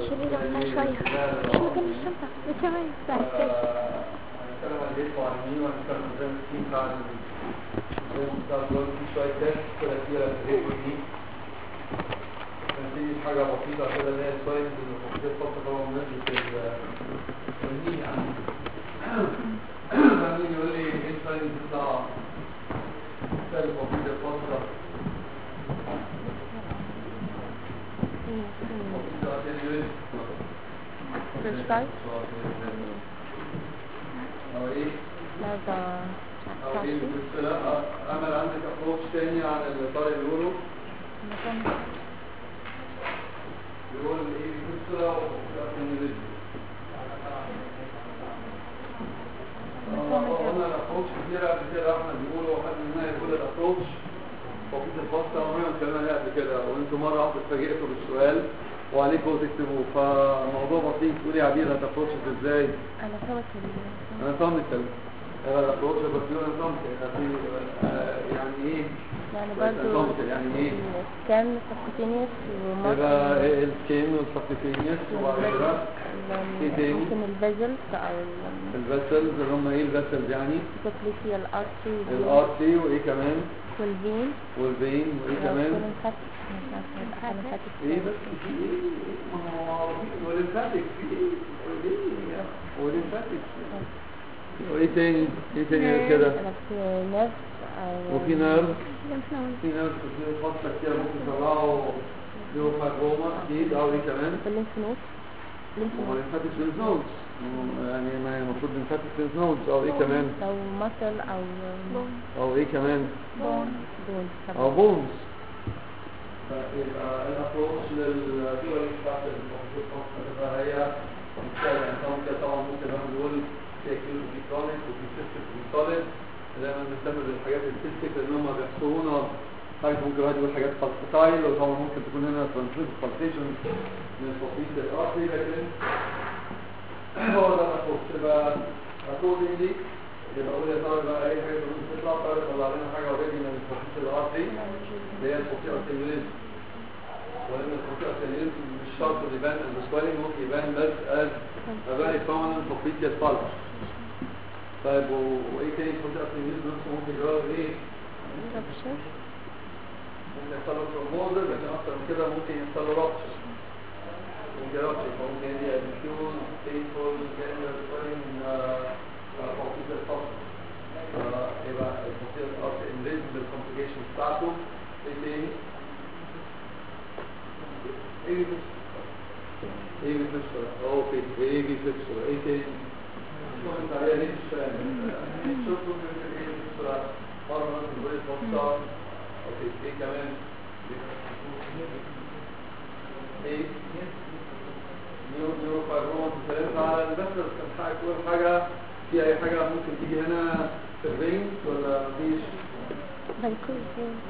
شيلي رحنا شوية مش مكان الشنطة بتسوي بتاع الكاس هنتكلم عن البيت وعن مين وهنتكلم ازاي التيم بتاع ال- بتاع الجول في شوية تيست كده كتيرة في الهيك دي نبتدي بحاجة بسيطة كده اللي هي الساينز اللي في الفصل طبعا بنسبة المين يعني مين يقول لي ايه الساينز بتاع مثال بسيط الفصل بريسكرايب او ايه لا ده او ايه بس لا امل عندك ابروتش تاني عن اللي طارق بيقوله بيقول ايه بيكسرة وبيكسرة قلنا الابروتش كتير قبل كده احمد بيقول وحد مننا يقول الابروتش وفي الفصل عمرنا ما اتكلمنا عليها قبل كده وانتوا مره واحده اتفاجئتوا بالسؤال وعليكم تكتبوه فالموضوع بسيط تقولي يا عبير هتابروتش ازاي انا سوت انا فاهمك هذا الابروتش بس يقول انا فاهمك يعني ايه يعني فاهمك برضو يعني ايه كان سبكوتينيوس يبقى ومصر السكين والسبتيفينيوس وبعد كده إيه تاني؟ ممكن الفيزلز او الفاسلز اللي هم ايه الفاسلز يعني السبكوتيال ارتري الارتي وايه كمان والفين والفين وايه كمان ايه بس في ايه ما هو والليمفاتيك في ايه ايه والليمفاتيك وايه تاني ايه تاني غير كده نيرف وفي نيرف في نيرف في فصل كتير ممكن يطلعوا له فاجوما اكيد او ايه كمان الليمف نود الليمف هو نود lymphatic lymph nodes يعني ما هي المفروض lymphatic lymph nodes او ايه كمان لو مصل او او ايه كمان بون بون او بونز فيبقى الابروش للثيوري بتاعت المفروض تبقى هي مثال يعني طبعا كده طبعا ممكن الواحد يقول في اكيد وفي كرونيك وفي سيستيك وفي سوليد دايما بنهتم بالحاجات السيستيك لان هم بيحصرونا حاجة ممكن الواحد يقول حاجات فالسيتايل وطبعا ممكن تكون هنا ترانسليت فالسيشن من الفصيل الارضي لكن هو ده الابروش يبقى اكوردنجلي يبقى اقول يا ترى بقى اي حاجه ممكن تطلع طارق طلع لنا حاجه اوريدي من الفصيل الارضي اللي هي الفصيل الارتيوليزم وان الفصيل الارتيوليزم مش شرط إنه يبان السويلنج ممكن يبان بس از a very prominent popliteal pulse طيب و- وايه تاني الفصيل الارتيوليزم نفسه ممكن يجرب ايه؟ رابشر ممكن يحصل له ترومبوزر لكن اكتر من كده ممكن يحصل له رابشر ممكن رابشر فممكن يدي اديكيوز بينفول جنرال سويلنج فصيل الفصل يبقى الفصيل الارتيوليزم بالكومبليكيشن بتاعته ايه تاني؟ ايه بس ايه بتفسر اوكي ايه بتفسر ايه تاني شوف انت عليها ليه مش فاهم شوف ممكن ايه بتفسر مرة مثلا تقول الفصل اوكي ايه كمان ايه نيو نيو فايبروم اتكلمنا على البسر كان حاجة كل حاجة في اي حاجة ممكن تيجي هنا في الرينج ولا مفيش بنكوز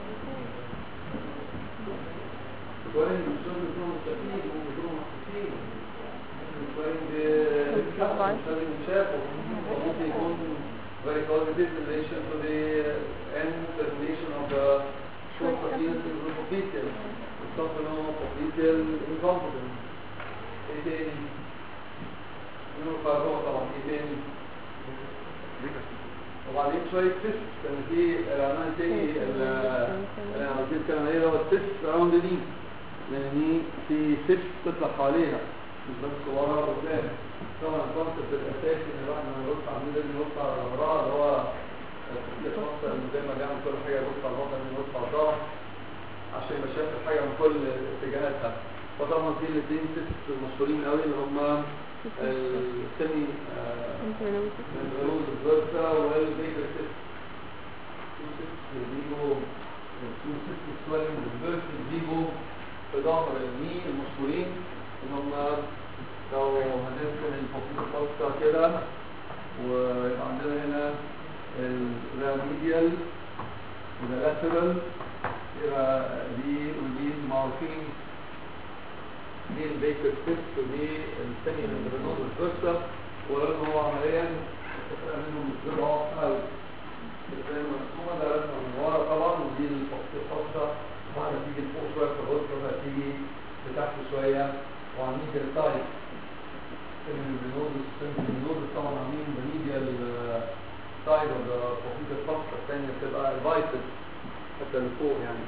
وين مش لازم يكونوا مستفيد ويكونوا محسوسين وين مش لازم يتشافوا وممكن يكون very positive relation to the end termination of the short continuous popliteal something popliteal incompetence ايه تاني؟ نيوروفايبروما طبعا ايه تاني؟ وبعدين شوية تيست كان في عنوان تاني اللي انا عاوزين نتكلم عليه هو التيست راوند دي لان دي في تيست تطلع حواليها مش بس ورا قدام طبعا الكونسيبت الاساسي ان الواحد لما يبص على النيل لازم يبص على وراه اللي هو الفصل اللي زي ما بيعمل كل حاجه يبص على البطن يبص على الظهر عشان يبقى شايف الحاجه من كل اتجاهاتها فطبعا في الاثنين تيست مشهورين قوي اللي هم السيمي الرولز الفيرسا والبيبر تيست تو تيست بيجوا تو تيست سوالين الفيرسا بيجوا في ظهر النين المشهورين ان هم لو هنرسم الفصيل الخاصة كده ويبقى عندنا هنا الراميديال واللاترال يبقى دي ودي معروفين دي البيكر تيست ودي الثاني من الرينود الفرصة ولأن هو عمليا تفرق منهم الزرع أو زي ما مرسومة ده رسمة من ورا طبعا ودي الفصيل الخاصة بعد تيجي لفوق شوية في الغرفة هتيجي لتحت شوية وعن ميديال سايد البنودس البنودس طبعا عاملين بميديال سايد اوف ذا بروفيتر فاستا الثانيه بتبقى الفايتس حتى اللي فوق يعني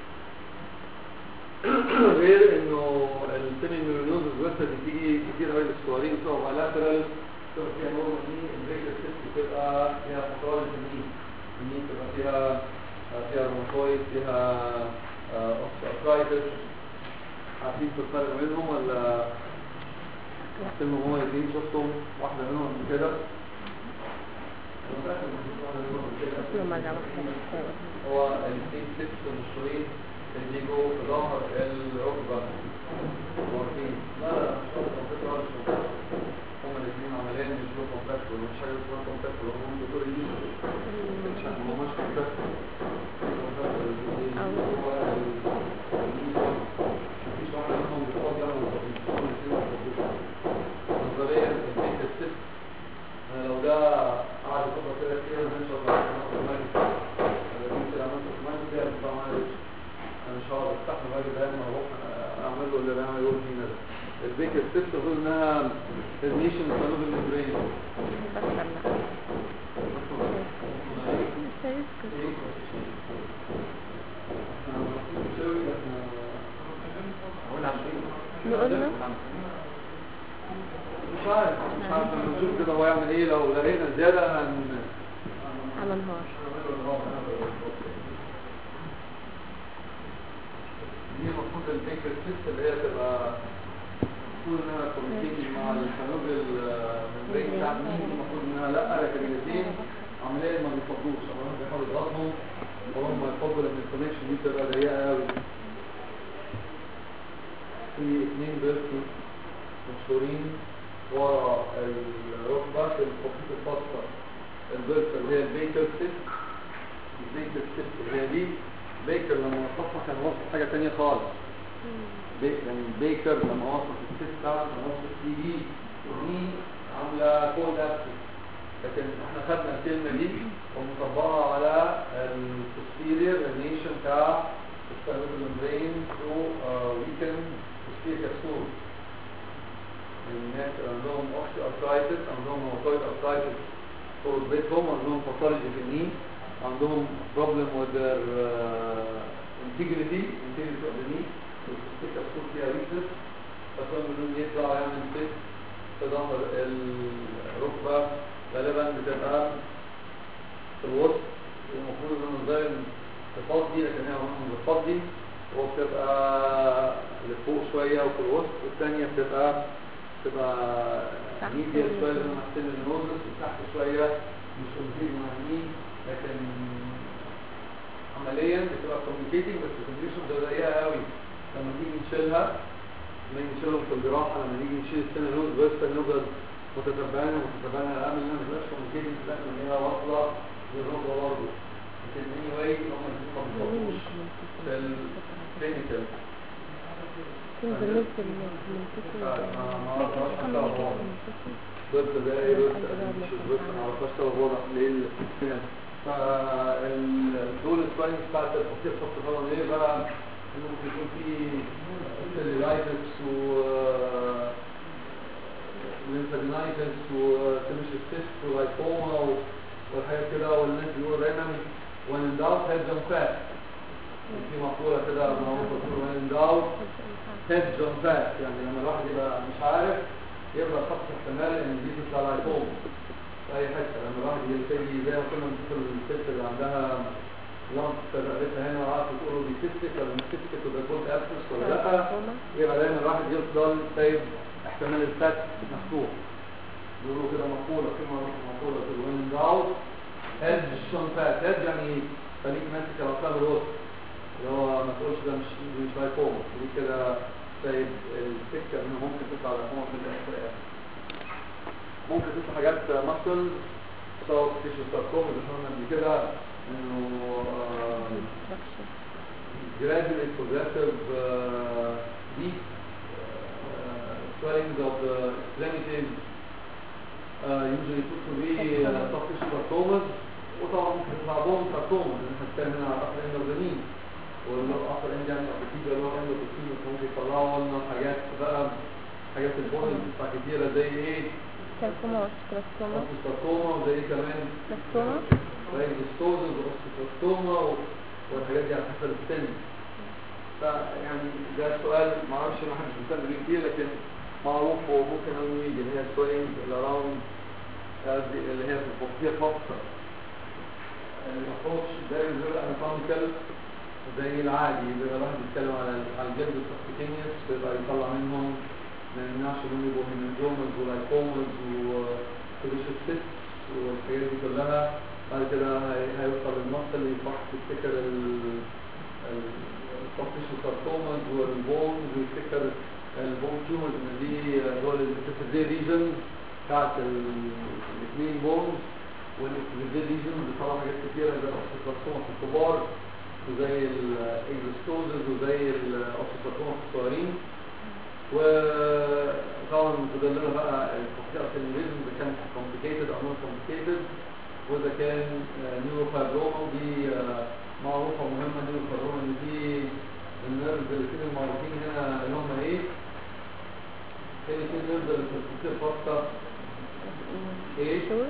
غير انه السيمي نيورونوزس بس بتيجي كتير قوي للصغيرين بتبقى لاترال تبقى فيها نورمال ني البريكر سيست بتبقى فيها فقرات الني الني بتبقى فيها فيها روماتويد فيها اوسترايتس عارفين في الفرق بينهم ولا سموا هما الاثنين شفتم واحدة منهم قبل كده اسمه مرة واحدة هو الاثنين ست مشهورين اللي بيجوا في ظهر الركبة مرتين لا لا مش هو كومبلكس ولا مش كومبلكس هما الاثنين عمليا مش له كومبلكس ولا مش حاجة اسمها كومبلكس ولا هم دكتور يجي مش عارف هو مش كومبلكس مفيش واحد منهم بيقعد يعمل نظريا البيت الست انا لو ده قعد يفكر كده كتير مش هقدر انا مش هقدر استحمل الراجل ده لما اروح اعمل له اللي انا يقول فينا ده البيك الست تقول انها ترميشن قانون المبرين نقولنا مش عارف مش عارف لما نشوف كده هو يعمل ايه لو لقينا زياده هن على نهار دي المفروض البيكر سيست اللي هي تبقى المفروض انها كوميونيكيشن مع القانون الممبرين بتاع مين المفروض انها لا لكن الاثنين عمليا ما بيفضوش اولا بيحاولوا يضغطهم وهم يفضل ان الكونكشن دي تبقى ضيقه قوي في اثنين بيرسي مشهورين ورا الركبة في الخطوط الفاصلة البيرسة اللي هي البيكر سيست البيكر سيست اللي هي دي بيكر لما وصفها كان وصف حاجة تانية خالص بي- يعني بيكر لما وصف السيست بتاعته كان وصف سي دي ودي عاملة كود ابسس لكن احنا خدنا الكلمة دي ومطبقها على البوستيرير رينيشن بتاع السيرفيس ممبرين تو ويكن posterior capsule الناس اللي عندهم اوكسي ارثرايتس عندهم روماتويد ارثرايتس في ركبتهم عندهم باثولوجي في الني عندهم بروبلم with their uh, integrity integrity of the knee البوستيريور كابسول فيها weakness فكان بدون يطلع يعمل فيت في ظهر الركبة غالبا بتبقى في الوسط المفروض ان النظام تفضي لكن هي مش بتفضي وبتبقى لفوق شوية وفي الوسط والثانية بتبقى بتبقى تحت ميديال شوية النوز. لما محسن النوزس وتحت شوية مش كومبليت مع النين لكن عمليا بتبقى كوميونيكيتنج بس الكوميونيكيشن بتبقى ضيقة قوي لما تيجي نشيلها لما نيجي نشيلهم في الجراحة لما نيجي نشيل السنة نوز بس نفضل متتبعين ومتتبعين الأمل إنها ما تبقاش كوميونيكيتنج في الآخر إن هي واصلة للركبة برضه لكن anyway هم الاثنين ما بيفضلوش في الكلينيكال كنت بالنسبة للمنطقة ضد ده ايه ضد مش ضد انا معرفهاش سبب واضح ليه ال- فالدول السباينز بتاعت التفكير في الطفولة ليه بقى انه ممكن يكون في سيلولايتس و ليمفادينايتس وتمشي السيست ولايكوما والحاجات كده والناس بيقولوا دايما when in doubt head on fat في مقولة كده معروفة بتقول when in doubt head on fat يعني لما الواحد يبقى مش عارف يبقى خط احتمال ان دي تطلع لايكوم في اي حته لما الواحد يبتدي زي ما كنا بنشوف الست اللي عندها لمس رقبتها هنا وعارفه تقول دي سيستك ولا مش سيستك وده كود ابسس ولا لا يبقى دايما الواحد يفضل سايب احتمال الفات مفتوح بيقولوا كده مقولة كلمة مقولة تقول when in doubt head on fat head يعني خليك ماسك الأطفال الوسط اللي هو ما تقولش ده مش مش لايكوم دي كده سايب السكة انه ممكن تطلع لايكوما في الاخر ممكن تطلع حاجات مصل سواء تيشو ساركوما اللي احنا قلنا قبل كده انه آه، gradually progressive uh, deep uh, swellings of the extremities uh, usually put to be uh, soft tissue sarcomas وطبعا ممكن تطلع بون sarcomas اللي احنا بنتكلم هنا على upper end of the knee والأخر إن يعني أبتيجا اللي هو عنده بروتين ممكن يطلعوا لنا حاجات بقى حاجات البون بتبقى كتيرة زي إيه؟ كالسوما والستراستوما أوستوستوما وزي إيه كمان ستراستوما زي الستوزز والأوستوستوما والحاجات دي على حسب السن فيعني ده سؤال معرفش ما حدش بيسأل بيه كتير لكن معروف وممكن أن يجي اللي هي سوينج اللي راوند اللي هي في الفوقية فقط الأبروتش ده بيقول أناتوميكال زي العادي بيبقى الواحد بيتكلم على على الجلد السبكتينيوس بيبقى يطلع منهم ما يمنعش انهم يبقوا هيمنجومز ولايكومز وكوليشوسيس والحاجات دي كلها بعد كده هي- هيوصل للنص اللي يفحص يفتكر الكومبيشن ساركومز والبونز ويفتكر البون تيومرز ان دي هو الانترفيزي ريجن بتاعت الاثنين بونز والانترفيزي ريجن بيطلع حاجات كتيره زي الاوستوكارسوما في الكبار وزي الاكزوستوزز وزي الاوستوكارسوما في الصغيرين وطبعا فضل لنا بقى التحقيق الانجليزي اذا كان complicated او non complicated واذا كان نيوروفايبروما ودي آه، معروفه ومهمه نيوروفايبروما ان دي النيرفز الاثنين المعروفين هنا اللي هم ايه؟ ايه الاثنين نيرفز اللي في الفصيل الخاصه ايه؟ شور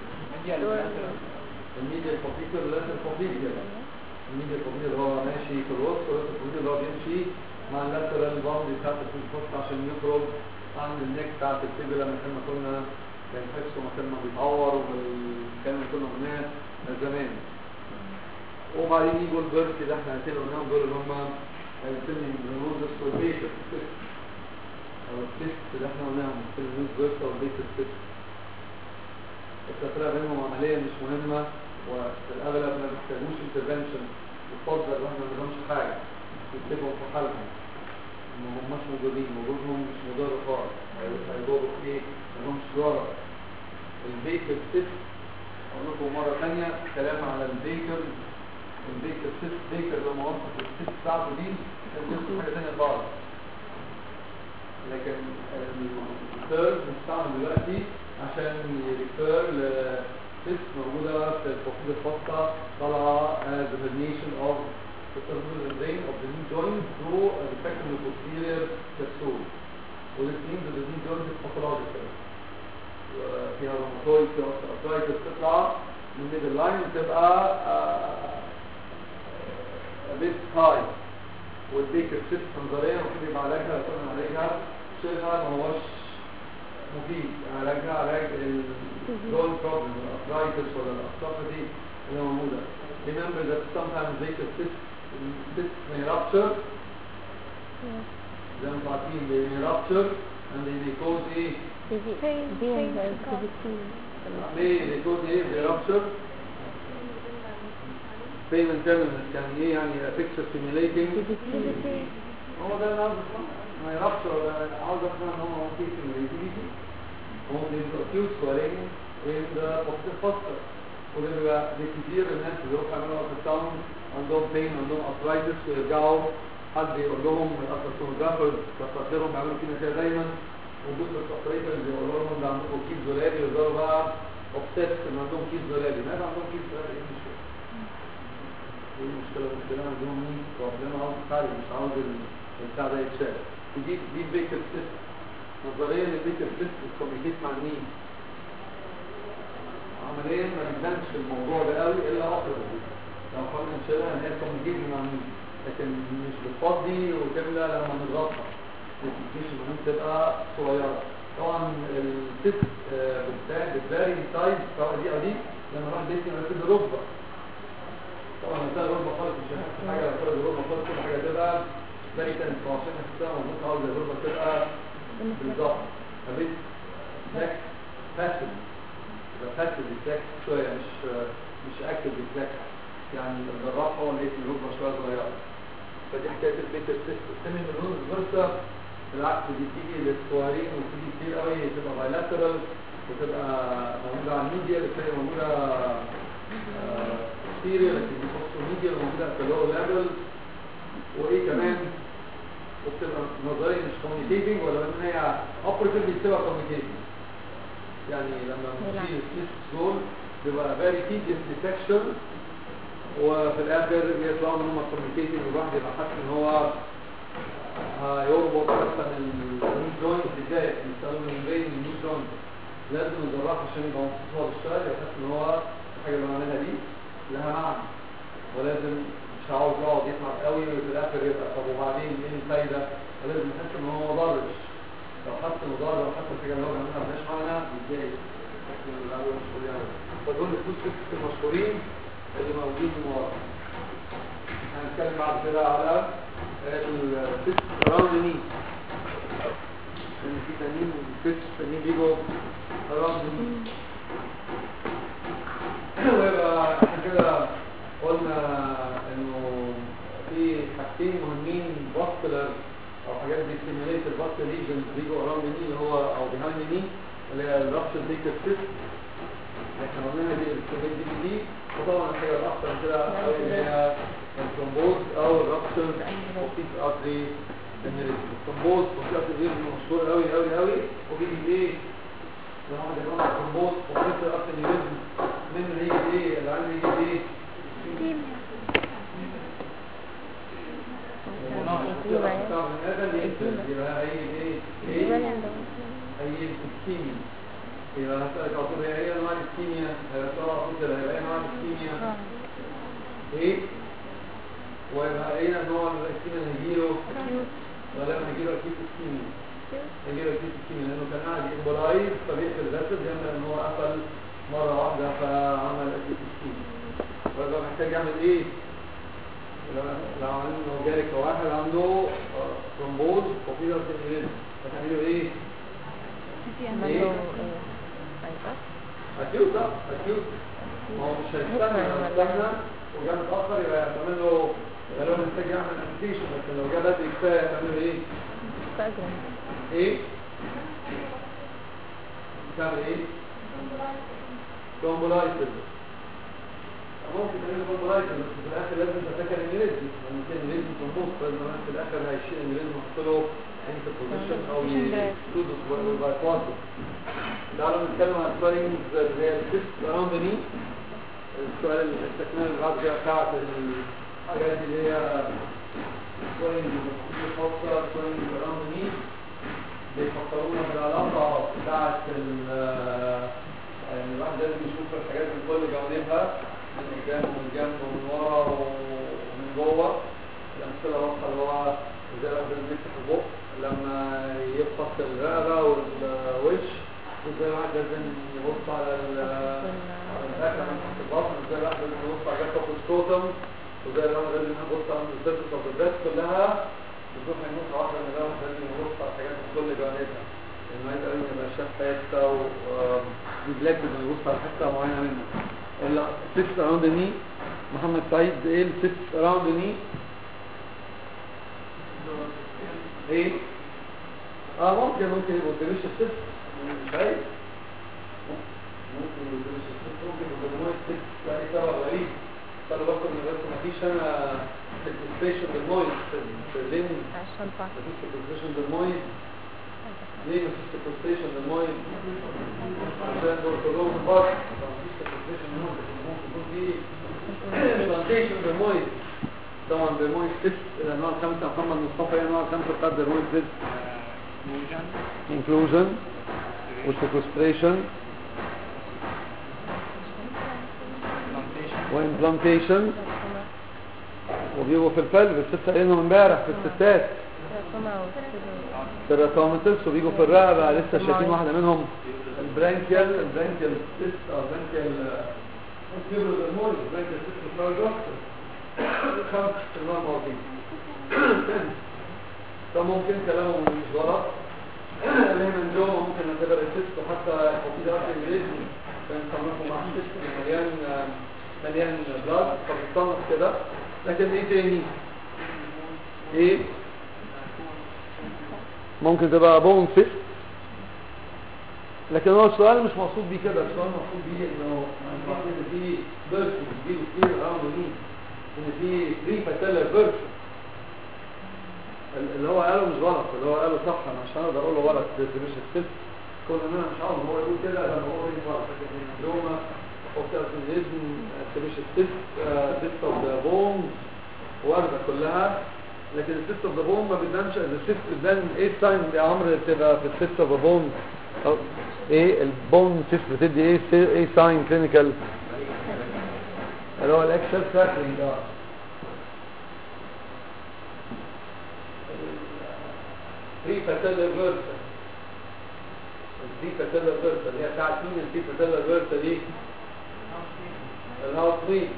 الميديا الفصيل واللاتر الفصيل الميديا الفصيل اللي هو ماشي في الوسط واللاتر الفصيل اللي هو بيمشي مع اللاترال باوند بتاعت الفصيل عشان يخرج عن النك بتاعت الفيبلا مكان ما كنا كان حسه مكان ما بيتعور والكلام اللي كنا قلناه زمان وبعدين يجوا البرك اللي احنا هنتكلم عنهم دول اللي هم السيمي بنوزس والبيتر او التست اللي احنا قلناهم السيمي بيرس او البيتر تست التفرقة بينهم عملية مش مهمة وفي الأغلب ما بيحتاجوش انترفنشن يفضل ان احنا ما نعملهمش حاجة نسيبهم في حالهم ما هماش موجودين وجودهم مش مضر خالص هيضروا في ايه؟ ما لهمش ضرر البيكر تست اقول لكم مرة ثانية كلام على البيكر البيكر تست بيكر لما وصف التست بتاعته دي كان بيوصف حاجة ثانية خالص لكن الثيرد مستعمل دلوقتي عشان يريفير لتست موجودة في الفصيلة الخاصة طالعة as a herniation of the terminal vein of the knee joint through a defect in the posterior capsule. This means that the knee joint is pathological. فيها روماتويد فيها arthritis تطلع من middle line وتبقى a bit high والبيكر سيست نظريا المفروض يبقى علاجها يكون علاجها شيلها ما هوش مفيد علاجها علاج الجول بروبلم الارثرايتس ولا الارثروباثي اللي موجوده remember that sometimes baker cyst cyst may rupture زي ما انتم عارفين they may rupture and they may cause ايه ليه they cause ايه they rupture pain and tenderness يعني ايه يعني picture stimulating هو ده اللي عاوز اسمعه ما يعرفش ولا عاوز اسمع ان هو ممكن stimulating هو بيبقى acute swelling in the positive foster وده بيبقى كتير الناس اللي بيروحوا يعملوا ultrasound عندهم pain عندهم arthritis ويرجعوا حد يقول لهم الالتراسونوجرافرز كتر لهم بيعملوا فينا كده دايما وجود التقريبا بيقولوا لهم ده عندكم كيس زلالي ويقدروا بقى اوبسيس ان عندهم كيس زلالي ما عندهم كيس زلالي ايه المشكله؟ ايه المشكله المشكله عندهم مين؟ ربنا عاوز يساعد مش عاوز البتاع ده يتشال ودي دي البيكر سيست نظريا البيكر سيست بتكوميكيت مع مين؟ عمليا ما بيبانش الموضوع ده قوي الا اخر لو حاولنا نشيلها ان هي تكوميكيت مع مين؟ لكن مش بتفضي وتملى لما نضغطها الابلكيشن ممكن تبقى صغيره طبعا الست بتفاري سايز سواء دي او دي لما الواحد بيسمع يركز الركبه طبعا مثال الركبه خالص مش هيحس حاجه لو فرد الركبه خالص كل حاجه تبقى زي تنس وعشان نحسها مظبوط عاوز الركبه تبقى بالظبط فبيت فلكس فاسد يبقى فاسد ريفلكس شويه مش مش اكتف ريفلكس يعني الجراح هو اللي يقفل الركبه شويه صغيره فدي حكايه البيت السيست السيمي من فيرسا بالعكس دي تيجي للصغيرين وتيجي كتير قوي تبقى بايلاترال وتبقى موجوده على الميديا بتلاقي موجوده ستيريو لكن دي فوكسو ميديا موجوده في اللور ليفل وايه كمان وبتبقى نظريا مش كوميونيكيتنج ولا ان هي اوبريتيف بتبقى كوميونيكيتنج يعني لما بنشيل السيست دول بيبقى فيري تيديوس ديتكشن وفي الاخر يطلعوا ان هم كوميونيكيتنج الواحد يبقى حاسس ان هو هيربط مثلا النيو جوينت ازاي بيستخدم المبين النيو جوينت لازم الجراح عشان يبقى مبسوط هو بيشتغل يبقى حاسس ان هو الحاجه اللي بعملها دي لها معنى ولازم مش عاوز يقعد يتعب قوي وفي الاخر يبقى طب وبعدين ايه الفايده؟ ولازم يحس ان هو ما ضرش لو حس انه ضار لو حس الحاجه اللي هو بيعملها ملهاش معنى بيتضايق لكن الاول مشهور يعني فدول الفوز سيكس المشهورين اللي موجودين من ورا هنتكلم بعد كده على السيكس راوند ني لان في تانيين السيكس تانيين بيجوا راوند ني ويبقى احنا كده قلنا انه في حاجتين مهمين فاسكولار او حاجات بيستيميليت الفاسكولار ريجن بيجوا اراوند ني اللي هو او بيهايند ني اللي هي الرابشر ديكتر سيست احنا قلنا دي الكوميد دي دي وطبعا الحاجه الاكثر كده قوي اللي هي الترومبوز او الرابشر اوبتيك ارتري الترومبوز اوبتيك ارتري مشهور قوي قوي قوي وبيجي ايه لما واحد يقول لك الترومبوز اوبتيك ارتري من اللي يجي ايه اللي عندي يجي ايه كيمياء يبقى هي ايه ايه هي الكيمياء يبقى هسألك على طول هي ايه انواع الكيمياء هيبقى سؤال على طول كده هيبقى ايه انواع الكيمياء ايه ويبقى ايه نوع الكيمياء اللي هيجيله غالبا هيجيله اكيد الكيمياء هيجيله اكيد الكيمياء لانه كان قاعد يمبرايز فبيقفل الرسد يعمل ان هو قفل مره واحده فعمل اكيد الكيمياء ويبقى محتاج يعمل ايه لو عنده جالك واحد عنده ترومبوز وفيدر تنجلين هتعملوا ايه؟ ايه؟ اكيوت لا اكيوت ما هو مش هيستنى لو استنى وجاء متاخر يبقى هتعمل له غالبا محتاج يعمل ابلكيشن لكن لو جه بدري كفايه هتعمل ايه؟ ايه؟ تعمل ايه؟ ترومبولايتس ممكن تعمل كومبرايزر بس في الاخر لازم تفتكر انجليزي لان كان انجليزي تنبوط لازم في الاخر هيشيل انجليزي ونحط له انت بوزيشن او يسودس باي كوارتر تعالوا نتكلم عن سبارينج اللي هي السيست اراوند ني السؤال التكمله اللي بعد كده بتاعت الحاجات دي اللي هي سبارينج خاصه سبارينج اراوند ني بيفكرونا بالعلاقه بتاعت يعني الواحد لازم يشوف الحاجات من كل جوانبها من قدام ومن جنب ومن ورا ومن جوه الامثله واضحه اللي هو ازاي الواحد لازم يفتح البق لما يفحص الرقبه والوش وازاي الواحد لازم يبص على الاكل من تحت البطن وازاي الواحد لازم يبص على جسد السكوتم وازاي الواحد لازم يبص على السيرفس اوف البريست كلها بدون نقطه واحده ان الواحد لازم يبص على حاجات من كل جوانبها لانه عايز قوي يبقى شاف حته ونجلكتد انه يبص على حته معينه منها السيست اراوند ني محمد سعيد ايه السيست اراوند ني ايه اه ممكن ممكن يبقوا دمش السيست مش عايز ممكن يبقوا دمش السيست ممكن يبقوا دمش السيست يعني سبب غريب خلوا بالكم ان بس مفيش انا سيكستيشن بالنويز في اللين عشان صح مفيش سيكستيشن بالنويز ليه مفيش سيكستيشن بالنويز عشان دول كلهم كبار فمفيش سيكستيشن بالنويز ممكن يكون في بلانتيشن بالنويز طبعا بالنويز ست الانواع الخمسه محمد مصطفى ايه الانواع الخمسه بتاعت بالنويز ست inclusion والsequestration وimplantation وبيبقوا في الفلب الست قايلينهم امبارح في الستات التراتومتس وبيجوا في الرقبة لسه شايفين واحدة منهم البرانكيال البرانكيال سيست او برانكيال كبر المول البرانكيال سيست بتاع خمس انواع موجودين فممكن كلامهم مش غلط اللي من جوه ممكن نعتبر السيست وحتى الحديد اصلا انجليزي كان صنفه مع السيست مليان مليان بلاد فبتصنف كده لكن ايه تاني ايه ممكن تبقى بون فيست لكن هو السؤال مش مقصود بيه كده السؤال مقصود بيه انه مقصود ان في بيرسون دي كتير اراوند مين ان في بري فاتيلر بيرسون اللي هو قاله مش غلط اللي هو قاله صح انا مش هقدر اقول له غلط ده مش الست كون ان انا مش عاوز هو يقول كده لما هو يقول غلط لكن الدوما اوستيوارثيزم مش السيست سيست اوف ذا بونز واخده كلها لكن السيست اوف ذا بون ما بتبانش السيست بتبان ايه الساين يا عمرو اللي بتبقى في السيست اوف ذا بون أو ايه البون سيست بتدي ايه سي- ايه ساين كلينيكال اللي هو الاكسل ساكرينج ده في فتاة فيرسا دي فتاة فيرسا اللي هي بتاعت مين الدي فتاة فيرسا دي الهاوس مين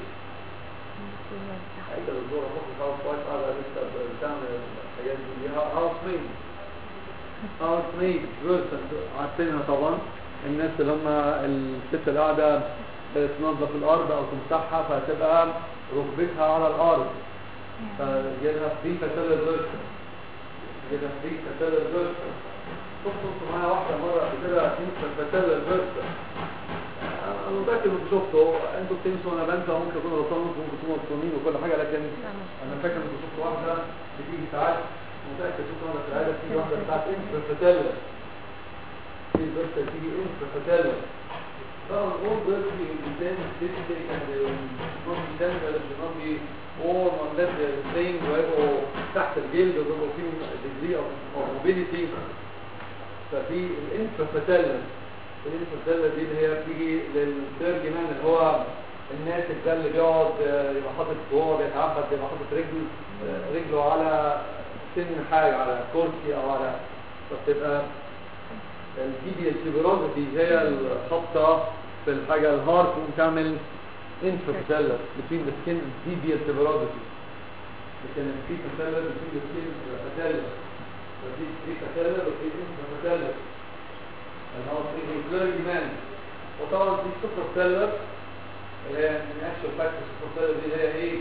حاجة الدكتور ممكن هاوس وايت على لسه بتعمل الحاجات دي هاوس مين هاوس مين فيرسا عارفينها طبعا الناس اللي هم الست اللي قاعدة تنظف الأرض أو تمسحها فهتبقى ركبتها على الأرض فجيلها فري فتاة فيرسا كده في فتاة الفيرسا شفتوا معايا واحدة مرة قبل كده تنسى فتاة الفيرسا أنا متأكد إنكم شفتوا أنتوا بتنسوا أنا بنسى ممكن أكون غلطان ممكن تكونوا غلطانين وكل حاجة لكن أنا فاكر إنكم شفتوا واحدة بتيجي ساعات متأكد شفتوا واحدة في العادة في واحدة بتاعت انفر فتاة في الفيرسا تيجي انفر فتاة طبعا all this الإنسان statistic and not be dangerous not be warm unless they're staying ويبقوا تحت الجلد ويبقوا فيهم degree of of mobility ففي الانفرفتالة الانفرفتالة دي اللي هي بتيجي للسيرجي مان اللي هو الناسك ده اللي بيقعد آه، يبقى حاطط وهو بيتعبد يبقى حاطط رجل آه، رجله على سن حاجة على كرسي او على فبتبقى التيبيال تيبرازيتي هي الخبطة في الحاجة الهارت ممكن تعمل انفرفتالة between the skin and tibial tuberosity لكن في فتالة between the skin and فتالة ففي في فتالة وفي انفرفتالة اللي هو في الكليري مان وطبعا في سوبر فتالة اللي هي من اكشن فاكتور سوبر فتالة دي اللي هي ايه؟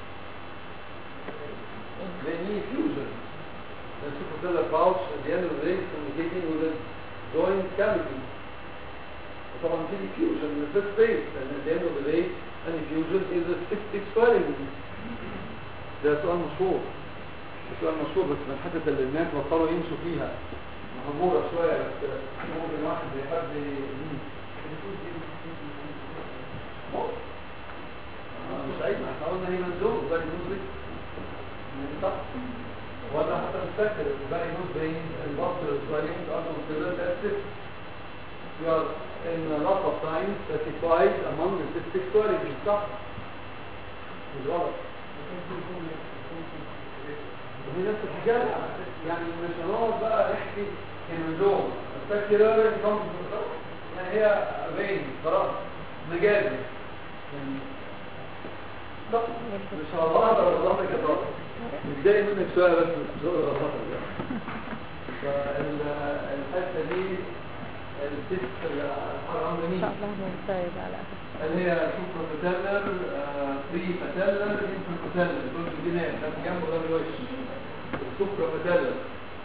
لأني فيوجن the supratellar pouch at the end of the day is communicating with the joint cavity وطبعا في diffusion in the first place and at the end of the day an diffusion is a cystic swelling ده سؤال مشهور ده سؤال مشهور بس من حتة اللي الناس بطلوا يمشوا فيها مهمورة شوية بس ممكن واحد بيحب مش عيب احنا قلنا هي منزوج زي الموزيك صح ولا حتى نفتكر باقي نوت بين البطل الصغيرين أرض considered as cystic. You are in a lot of times certified among the cystic swelling صح؟ مش غلط ودي نفس الحاجات يعني مش هنقعد بقى نحكي هيموزوم السكيلر يعني هي بين خلاص مجازي يعني طب مش هقدر اغلطك يا طارق متضايق منك شويه بس مش هقدر اغلطك فالحته دي الست الحرام ان مين شاء الله ممتاز على أساس اللي هي سوبر فتالر فري فتالر انفر فتالر دول الجنان ده جنبه ده الوش السوبر فتالر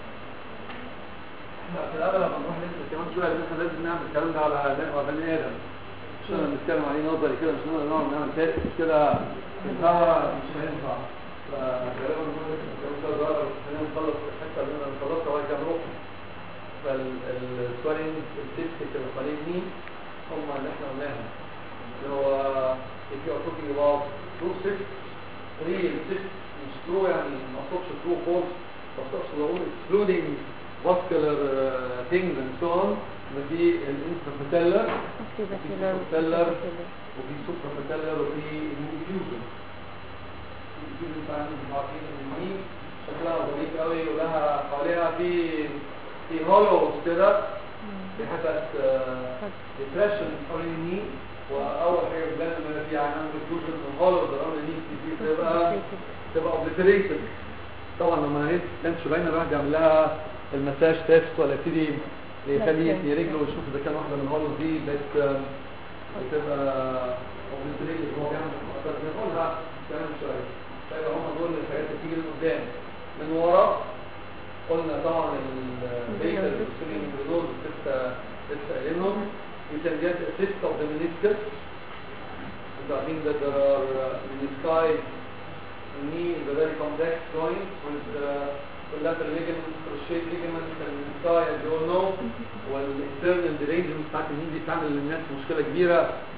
احنا في الاغلب لما نروح نسال كمان شويه لان احنا لازم نعمل الكلام ده على على بني ادم مش انا بنتكلم عليه نظري كده مش نقدر نقعد نعمل تاكس كده في الهواء مش هينفع فغالبا نقول لك لو انت صغير خلينا نخلص الحته اللي انا نخلصها وبعد كده نروح فالسوالين التكتيك القليل مين هم اللي احنا قلناهم اللي هو if you are talking about true six real six مش true يعني ما اقصدش true false ما اقصدش لو اقول excluding vascular uh, things and so on ما في الانترفتيلر في بكيلر Stellar. وفي سوبرفتيلر وفي الانفيوجن الانفيوجن فعلا مش عارفين ان دي شكلها ظريف قوي ولها حواليها في في هولوز كده في حتت ديبريشن حوالين الني واول حاجه بلان لما في عن انفيوجن هولوز around the knee دي تبقى تبقى اوبليتريتد طبعا لما هي كانتش باينه الواحد يعمل لها المساج تيست ولا يبتدي يخلي يثني رجله ويشوف اذا كان واحده من الهولوز دي بت بتبقى اوبليتريتد هو بيعمل اكتر بنقولها كمان شويه فيبقى هم دول الحاجات اللي بتيجي من قدام من ورا قلنا طبعا البيتا السلين بلوز لسه لسه قايلينهم you can get a cyst of the meniscus and I think that there are uh, menisci knee is a very complex joint with uh, collateral ligaments, crochet ligaments and menisci as you all know والinternal derangement بتاعت النين دي بتعمل للناس مشكلة كبيرة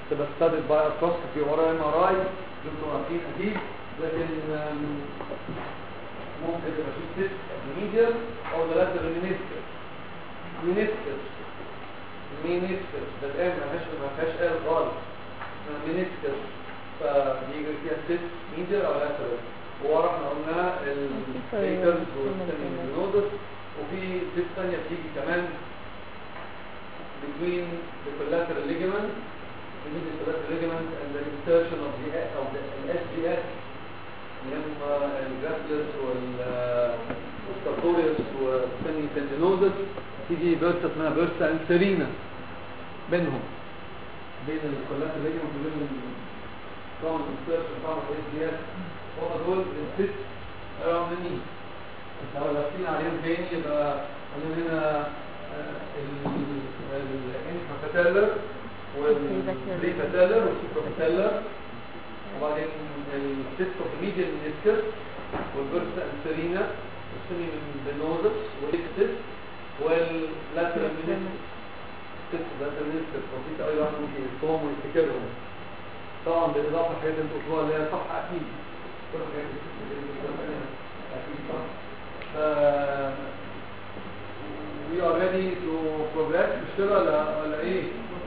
تبقى ستادد باي ارثروسكوبي ورا ام ار اي انتوا عارفين اكيد لكن آم، ممكن تبقى في سيست ميديال او ثلاثه مينيستر مينيستر مينيستر ده الان ما فيهاش ما فيهاش ال خالص مينيستر فبيجي فيها سيست ميديال او لاترال وورا احنا قلنا الفيترز والسيمينودس وفي سيست ثانيه بتيجي كمان between the collateral ligament between the collateral ligament and the insertion of the of the SGS اللي هم الجرافلس والسارتوريوس والسيمي تندينوزس تيجي بيرسة اسمها بيرسة انسرينا بينهم بين الكولاteral ligament وبين الكون insertion بتاع ال SGS هم دول الست around the knee لو لافين عليهم تاني يبقى عندنا هنا الانفراتيلر والبريفاتيلر والسوبراتيلر وبعدين السيستو ميديال مينيسكس والبرسا انسرينا والسيمي بنوزس والاكسس واللاترال مينيسكس السيستو لاترال مينيسكس بسيطة أي واحد ممكن يفهم ويفتكرهم طبعا بالإضافة لحاجات انتوا قلتوها اللي هي صح أكيد كل الحاجات اللي قلتوها أكيد صح ف we are ready to progress مش كده ولا ولا ايه؟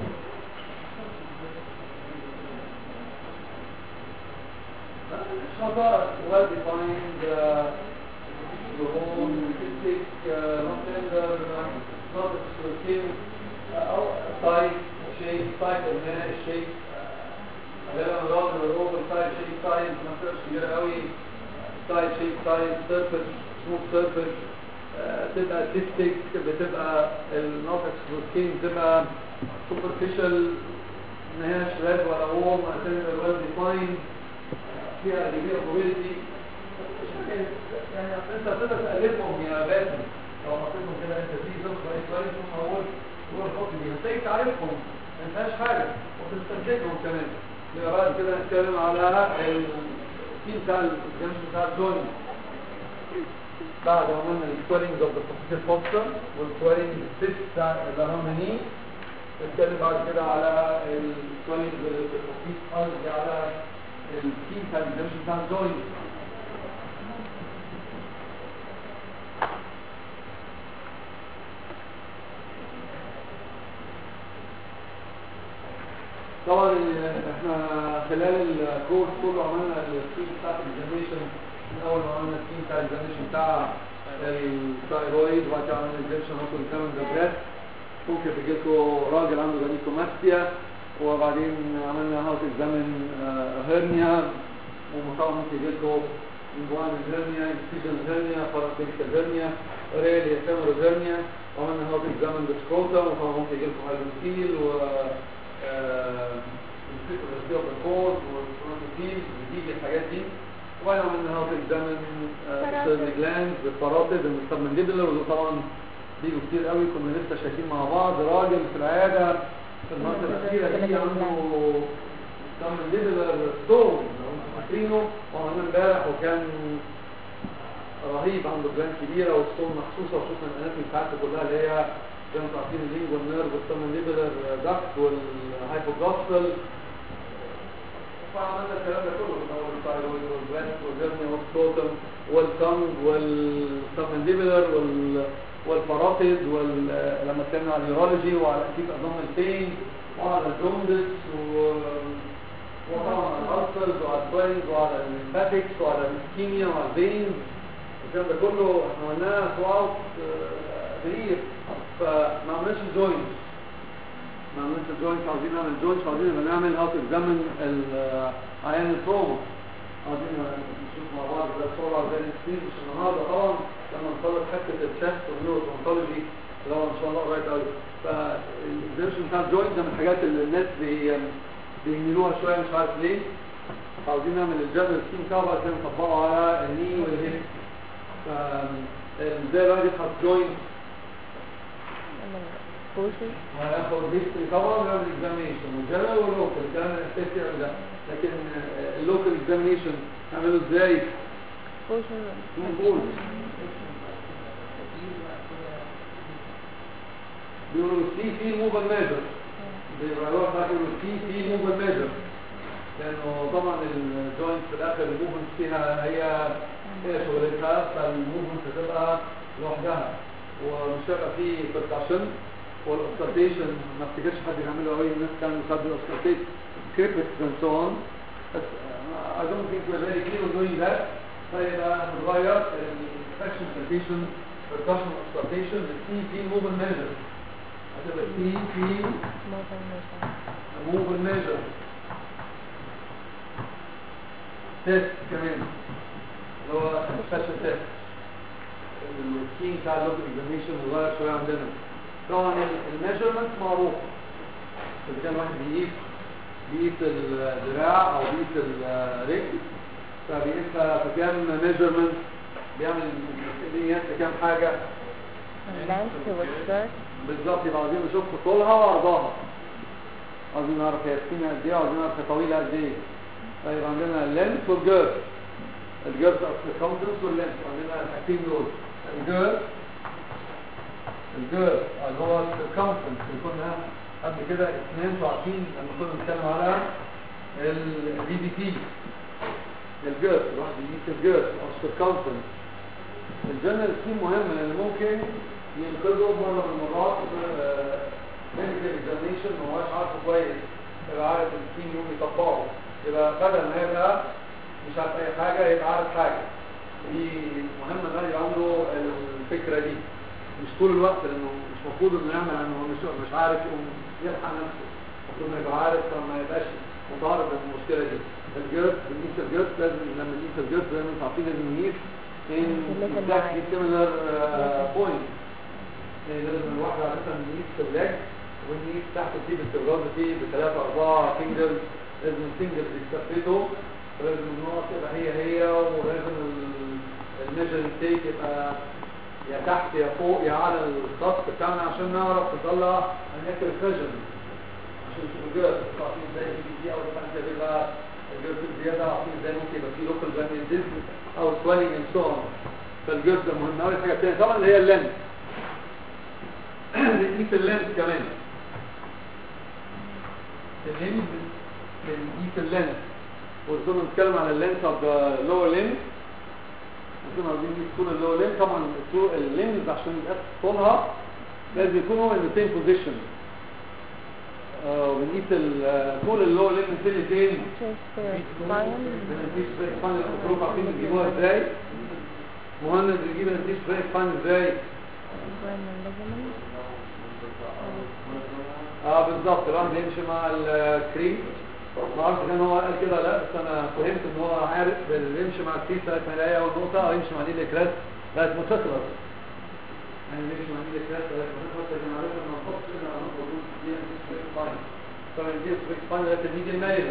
خطأ well defined uh, the whole statistic uh, not tender not skin أو size shape size الماء shape غالبا الراجل الأوفر size shape size ما تقدرش كبيرة قوي size shape size surface smooth surface تبقى تستك بتبقى الناطق سكين تبقى superficial ما هياش ريد ولا وورم هتبقى well defined فيها degree of mobility يعني انت تقدر تألفهم يا باسم لو حطيتهم كده انت في زوج كويس كويس هم اول هو الخط دي هتلاقي تعرفهم ما فيهاش حاجه وتستنتجهم كمان يبقى بعد كده نتكلم على التيم بتاع الجنس بتاع الجوينت بعد ما عملنا السويلنج اوف ذا بروفيسور فوستر والسويلنج السيست بتاع الهرموني نتكلم بعد كده على السويلنج البروفيس قصدي على التيم بتاع الجنس بتاع الجوينت طبعا احنا خلال الكورس كله عملنا السكيم بتاعت الاكزاميشن من اول ما عملنا السكيم بتاع الاكزاميشن بتاع الثايرويد وبعد كده عملنا الاكزاميشن ممكن نكمل ذا ممكن تجي لكم راجل عنده جانيكوماستيا وبعدين عملنا هاوس اكزامن هيرنيا وطبعا ممكن يجي لكم انبوان الهرنيا انسيجن هرنيا فرانكيكال هرنيا ريال يسمر هرنيا وعملنا هاوس اكزامن بالسكروتا وطبعا ممكن يجي لكم هايدروسيل و الفكر الرسية بالكورد والفرونتوكيل بتيجي الحاجات دي وبعدين عملنا هاوس اكزامن السيرفي جلاند بالباراتيد المستمنديبلر ودول طبعا بيجوا كتير قوي كنا لسه شايفين مع بعض راجل في العياده في المنطقه الاخيره دي عنده مستمنديبلر ستون لو انتم فاكرينه وعملنا امبارح وكان رهيب عنده جلاند كبيره وستون مخصوصه وشفنا الاناتومي بتاعته كلها اللي هي زي ما انتم عارفين اللينجوال نيرف والسمنديبلر داكت والهايبوجاستل فعملنا الكلام ده كله من اول الثايرويد والبريست والجرني والسكوتم والكونج والسمنديبلر وال والباراتيد ولما اتكلمنا على اليورولوجي وعلى اكيد اظن البين وعلى الجوندس و وطبعا على الالسرز وعلى السوينز وعلى الليمفاتكس وعلى الاسكيميا وعلى الفينز الكلام ده كله احنا قلناه ثروت كبير فما عملناش الجوينت ما عملناش الجوينت عاوزين نعمل جوينت عاوزين نبقى نعمل اوت اكزامن العيان التروما عاوزين نشوف مع بعض ده بسرعه زي السبيد مش النهارده طبعا لما نخلص حته الشست والنيوروتونتولوجي اللي هو ان شاء الله قريب قوي فالاكزامشن بتاع الجوينت ده من الحاجات اللي الناس بي بيهملوها شويه مش عارف ليه عاوزين نعمل الجنرال سكيم بتاعه بعد كده نطبقه على الني والهيب ازاي الواحد يفحص جوينت وهياخد هيستوري طبعا ويعمل اكزامينشن والجنرال واللوكال الكلام الاساسي يعني ده لكن اللوكال اكزامينشن نعمله ازاي؟ نقول بيقولوا سي في موفال ميجر بيبقى هو بقى يقول في في موفمنت ميجر لانه طبعا الجوينت في الاخر الموفمنت فيها هي هي شغلتها فالموفمنت هتبقى لوحدها ومش هيبقى في بركشن والاوستاتيشن ما افتكرش حد بيعمله قوي الناس كانوا بيساعدوا الاوستاتيت كريبتس and so on بس uh, I don't think we're very clear on doing that فيبقى نغير الفاكشن سنتيشن percussion اوستاتيشن للسي في موفمنت ميجر هتبقى سي في موفمنت ميجر تيست كمان اللي هو سبيشال تيست السكين بتاع اللوك اكزاميشن مغير شويه عندنا طبعا الميجرمنت معروف اذا كان واحد بيقيس بيقيس الذراع او بيقيس الرجل فبيقيسها في كام ميجرمنت بيعمل الكميات في كام حاجه length والskirt بالظبط يبقى عاوزين نشوف طولها وعرضها عاوزين نعرف هي سكينة قد ايه وعاوزين نعرف هي طويلة قد ايه طيب عندنا اللينس والجيرث الجيرث الكونتنس واللينس عندنا الحاجتين دول الجيرث الجيرث اللي هو الكونتنس اللي كنا قبل كده اثنين انتوا عارفين لما كنا بنتكلم على البي بي تي الجيرث الواحد يقيس الجيرث او الكونتنس الجنرال سكيم مهم لان ممكن ينقذه مره من المرات ميديكال اكزامينشن ما هوش عارفه كويس يبقى عارف السكيم يوم يطبقه يبقى بدل ما يبقى مش عارف اي حاجه يبقى عارف حاجه دي مهم ان يبقى عنده الفكره دي مش طول الوقت لانه مش المفروض انه يعمل انه هو مش مش عارف يقوم يلحق نفسه المفروض انه يبقى عارف فما يبقاش متعرض للمشكله دي الجيرت بنقيس الجيرت لازم لما نقيس الجيرت زي ما انتم عارفين لازم نقيس in exactly similar uh, point يعني لازم الواحد عادة نقيس في اللج ونقيس تحت التيب التجربتي بثلاثة أربعة فينجرز لازم الفينجرز يستفيدوا ولازم النقط تبقى هي هي ولازم الميجر تيك يبقى يا تحت يا فوق يا على الخط بتاعنا عشان نعرف نطلع هناكل فيجن عشان نشوف الجرس عارفين ازاي دي دي او الفانتا بيبقى الجرس الزيادة عارفين ازاي ممكن يبقى فيه لوكال زي او سويلنج اند سو اون فالجرس ده مهم قوي الحاجة التانية طبعا اللي هي اللينس بنقيس اللينس كمان اللينس بنقيس اللينس وكنا بنتكلم على اللينس اوف ذا لور لينس كنا عاوزين نقيس طول اللور لينس طبعا طول اللينس عشان يبقى طولها لازم يكونوا in the same position آه، وبنقيس ال- طول اللور لينس اللي فين بنقيس بريك فان الأطراف عارفين بتجيبوها ازاي مهند بيجيب الديش بريك فان ازاي اه بالظبط الواحد يمشي مع الكريم ما اعرفش كان هو قال كده لا بس انا فهمت ان هو عارف اللي يمشي مع الكريم لغايه ما يلاقي اول نقطه او يمشي مع نيل الكراس لغايه ما تخلص يعني يمشي مع نيل الكراس لغايه ما تخلص لكن عارف ان نحط كده على نقطه دي دي بريك فان طبعا دي بريك فان لغايه النيل المايله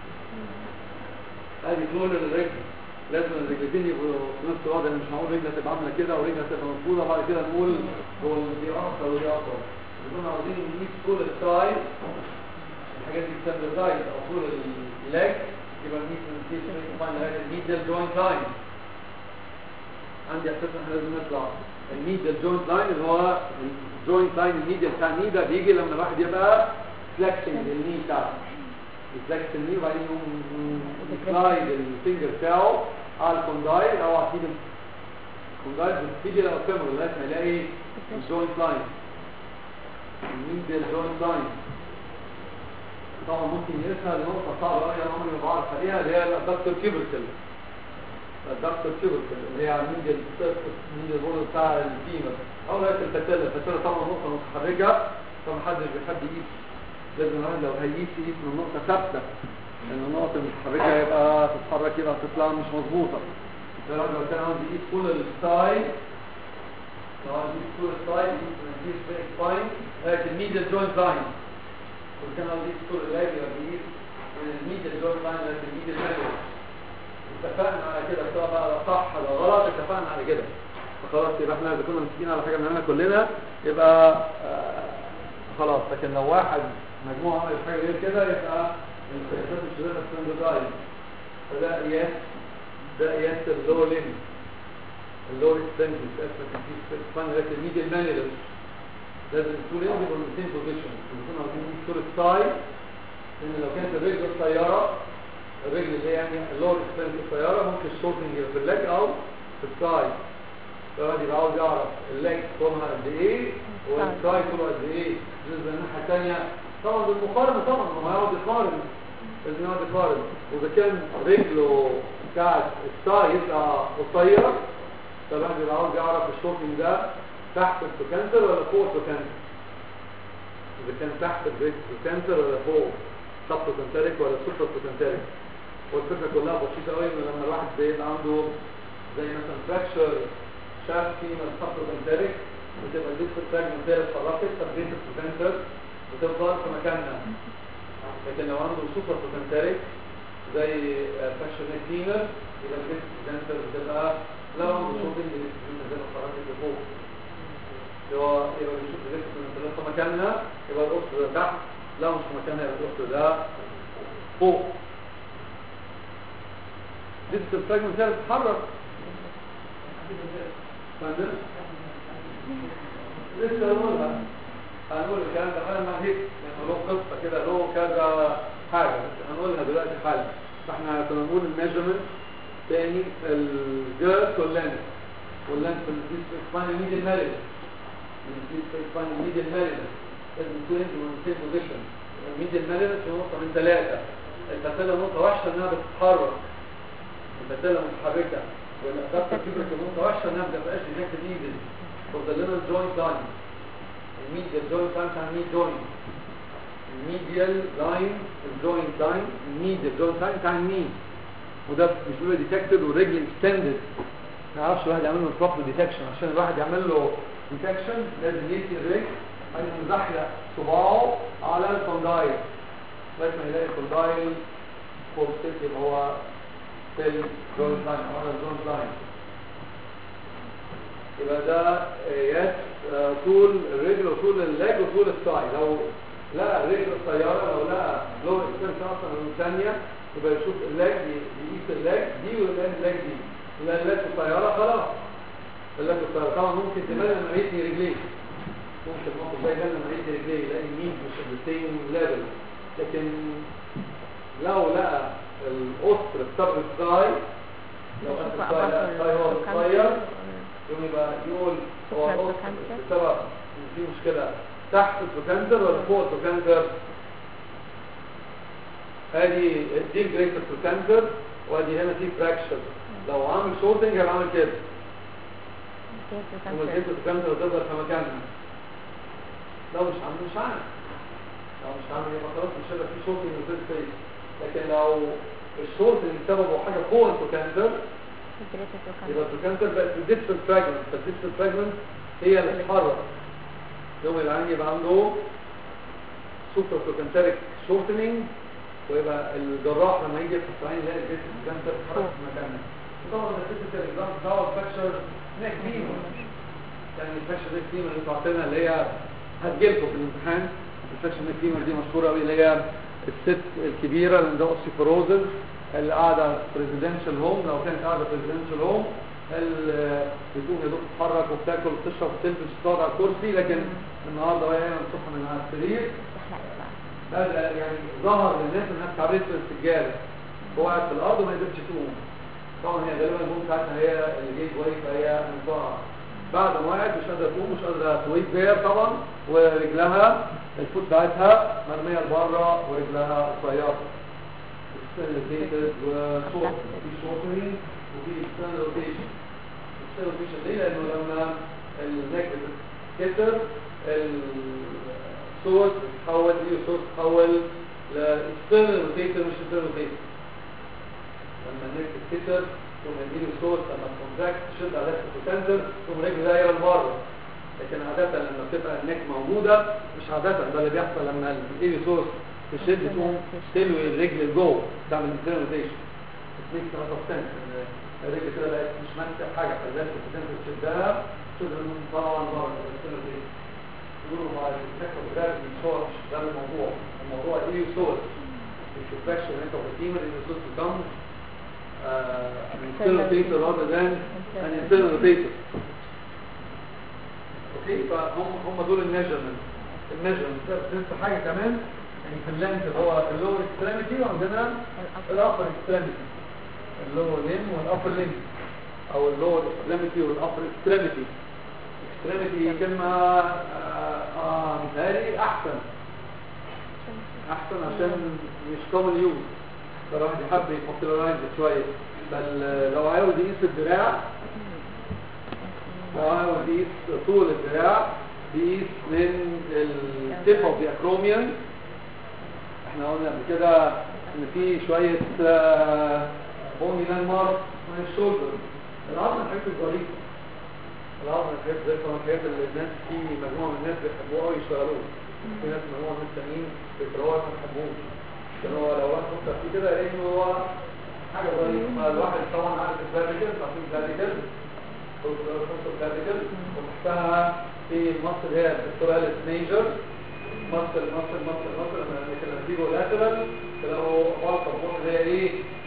ادي طول الرجل لازم الرجلتين يبقوا في نفس الوضع مش هنقول رجله تبقى عامله كده ورجله تبقى مفروضه بعد كده نقول هو دي اقصر ودي اقصر بنكون عاوزين نجيب طول السايد الحاجات دي ستاندردايز او طول اللاج يبقى نجيب نجيب فاين لغايه الميدل جوينت لاين عندي اساسا احنا لازم نطلع الميدل جوينت لاين اللي هو الجوينت لاين الميدل بتاع الني ده بيجي لما الواحد يبقى فلكسنج للني بتاعه يفلكس الني وبعدين يقوم سلايد الفينجر بتاعه على الكوندايل او على ايد الكوندايل بتيجي لو كاميرا لغايه ما يلاقي الجوينت لاين الميدل جوينت لاين طبعا ممكن يقيسها لنقطة صعبة أوي أنا عمري ما بعرف عليها اللي هي الأدكتور كيوبرتل الأدكتور كيوبرتل اللي هي على الميدل سيرفس الميدل بول بتاع الفيمر أو لغاية الفتلة الفتلة طبعا نقطة متحركة فمحدش بيحب يقيس لازم الواحد لو هيقيس يقيس من نقطة ثابتة لأن النقطة المتحركة يبقى تتحرك يبقى تطلع مش مظبوطة فالواحد لو كان عاوز يقيس كل السايد لو عاوز يقيس كل السايد يقيس بريك فاين لغاية الميدل جوينت لاين وكان عاوز يقيس كل اللاج يبقى بيقيس من الميدل جوينت لاين لغاية الميدل ميدل اتفقنا على كده سواء بقى صح ولا غلط اتفقنا على كده فخلاص يبقى احنا اذا كنا متفقين على حاجه بنعملها كلنا يبقى آه خلاص لكن لو واحد مجموعه عملت حاجه غير كده يبقى القياسات مش غير ستاندردايز فده قياس ده قياس اللور ليميت اللور اكستنشن اسمه في فان لكن الميديال مانيلس لازم التول اند يبقى الاثنين بوزيشن يكون عاوزين نجيب صوره ساي لان لو كانت الرجل الطياره الرجل اللي هي يعني اللور اكسبنس الطياره ممكن الشورتنج يبقى في الليج او في الساي فالواحد يبقى عاوز يعرف الليج طولها قد ايه والساي طوله قد ايه بالنسبه للناحيه الثانيه طبعا بالمقارنه طبعا هو هيقعد يقارن لازم يقعد يقارن واذا كان رجله بتاعت الساي يبقى قصير فالواحد يبقى عاوز يعرف الشورتنج ده تحت البروكانتر ولا فوق البروكانتر اذا كان تحت البروكانتر ولا فوق سب بروكانتريك ولا سوبر بروكانتريك والفكره كلها بسيطه قوي ان لما الواحد بيبقى عنده زي مثلا فراكشر شاف فيما سب بروكانتريك بتبقى الديسك فراجمنت هي اللي اتحركت فبريت البروكانتر بتفضل في مكانها لكن لو عنده سوبر بروكانتريك زي فراكشر نيك فينر يبقى الديسك بروكانتر بتبقى لو عنده شوتنج بتبقى اتحركت لفوق هو يبقى بيشوف الريسك من في مكانها يبقى القصر ده تحت لو مش في مكانها يبقى القصر ده فوق ديسك الفراجمنت هي اللي بتتحرك فاهم لسه هنقولها هنقول الكلام ده فعلا ما هيك يعني له قصه كده له كذا حاجه بس هنقولها دلوقتي حالا فاحنا كنا بنقول الميجرمنت تاني الجيرث واللينث واللينث في السباين ميديال مالين السباين ميديال مالين لازم يكون من سيم بوزيشن الميديال مالين في نقطه من ثلاثه الباسيلا نقطه وحشه انها بتتحرك الباسيلا متحركه والادابتر كبرت نقطه وحشه انها ما بتبقاش ديجكتد ايزي فضل لنا الجوينت لاين الميديال جوينت لاين بتاع الميد جوينت الميديال لاين الجوينت لاين الميديال جوينت لاين بتاع الني وده مش بيبقى ديتكتد والرجل اكستندد ما يعرفش الواحد يعمل له بروبر ديتكشن عشان الواحد يعمل له ديتكشن لازم يدي الرجل بعدين يزحلق صباعه على الكوندايل لغايه ما يلاقي الكوندايل فوق الست يبقى هو في الجوينت لاين او على الجوينت لاين يبقى ده يس طول الرجل وطول الليج وطول الساي لو لقى الرجل الطياره لو لقى لو اكستنس اصلا من ثانيه يبقى يشوف الليج يقيس الليج دي ويلاقي الليج دي يلاقي الليج الطياره خلاص الليج الطياره طبعا ممكن تبان لما يتني رجليه ممكن موقف زي ده لما يتني رجليه يلاقي مين مش السيم ليفل لكن لو لقى القصر بسبب الساي لو كان الساي الساي هو الصغير يقوم يبقى يقول هو القصر بسبب ان في مشكله تحت البروكانتر ولا فوق البروكانتر ادي دي جريت البروكانتر وادي هنا في فراكشر لو عامل شورتنج هيبقى عامل كده ومجريت البروكانتر تفضل في مكانها لو مش عامل مش عامل لو مش عامل يبقى خلاص مش هيبقى في شورتنج وفي سبيس لكن لو الشورتنج سببه حاجه فوق البروكانتر يبقى البروكانتر بقت في الديسبل فراجمنت فالديسبل فراجمنت هي اللي بتتحرك يوم العين يبقى عنده سوبر بروكانتريك شورتنينج ويبقى الجراح لما يجي يفتح العين يلاقي الجسم الكانتر اتحرك في مكانه طبعا ده فكره الاكزام دعوه فراكشر نيك فيمر يعني الفراكشر نيك فيمر اللي انتوا عارفينها اللي هي هتجيلكم في الامتحان الفراكشر نيك فيمر دي مشهوره قوي اللي هي الست الكبيره اللي عندها اوستيوبروزز اللي قاعده في ريزيدنشال هوم لو كانت قاعده في ريزيدنشال هوم بتقوم يا دوب تتحرك وبتاكل وبتشرب وبتلبس وتقعد على الكرسي لكن النهارده وهي قايمه الصبح من على السرير هذا يعني ظهر للناس انها اتعرضت في السجاده هو قاعد في الارض وما قدرتش تقوم طبعا هي غالبا الهوم ساعتها هي اللي جاي كويس فهي مصارعه بعد ما وقعت مش قادره تقوم مش قادره تويت بير طبعا ورجلها الفوت بتاعتها مرميه لبره ورجلها قصيره ستيليتد وشورت في شورتنج وفي اكسترنال روتيشن الاكسترنال روتيشن ليه؟ لانه لما النك بتتكسر الصوت بتتحول دي الصوت بتتحول لاكسترنال روتيشن مش انترنال روتيشن لما النك بتتكسر ثم يديله صوت لما الكونتراكت تشد على الكوتنزر ثم رجل دايره لبره لكن عادة لما بتبقى النك موجودة مش عادة ده اللي بيحصل لما الايدي صوت تشد تقوم تلوي الرجل لجوه تعمل انترنال روتيشن تكنيك ترانسفنس الرجل كده بقت مش ماسكه بحاجه فلازم تنزل تشدها تشد من طبعا بره الانترنال روتيشن يقولوا بعد الفكره ده مش هو مش ده الموضوع الموضوع ايه صوت الفراكشن انت بتقيم ان الصوت بيكم an internal rotator rather than an internal rotator اوكي فهم هم دول الميجرمنت الميجرمنت بس حاجه كمان يعني في اللينث اللي هو اللور اكستريميتي وعندنا الابر اكستريميتي اللور ليم والابر ليم او اللور اكستريميتي والابر اكستريميتي اكستريميتي كلمه اه, آه متهيألي احسن احسن عشان مش كومن يوز فالواحد يحب يبوبيلارايز شويه بل لو عاوز يقيس الدراع لو عاوز يقيس طول الدراع بيقيس من التيب اوف ذا اكروميان احنا قلنا قبل كده ان في شويه بوني لاند مارك من الشولدر العظم الحاجات الظريفه العظم الحاجات زي طبعا الحاجات اللي الناس في مجموعه من الناس بيحبوها قوي يشتغلوها في ناس مجموعه من التانيين بيكرهوها ما بيحبوش لان هو لو واحد فكر فيه كده يلاقي ان هو حاجه ظريفه فالواحد طبعا عارف الفلاتيكل عارفين الفلاتيكل الفلاتيكل وتحتها في مصر هي البكتوراليس ميجر مصر مصر مصر مصر لما كنا نجيبه لاترال تلاقوا غلطه مصر هي ايه؟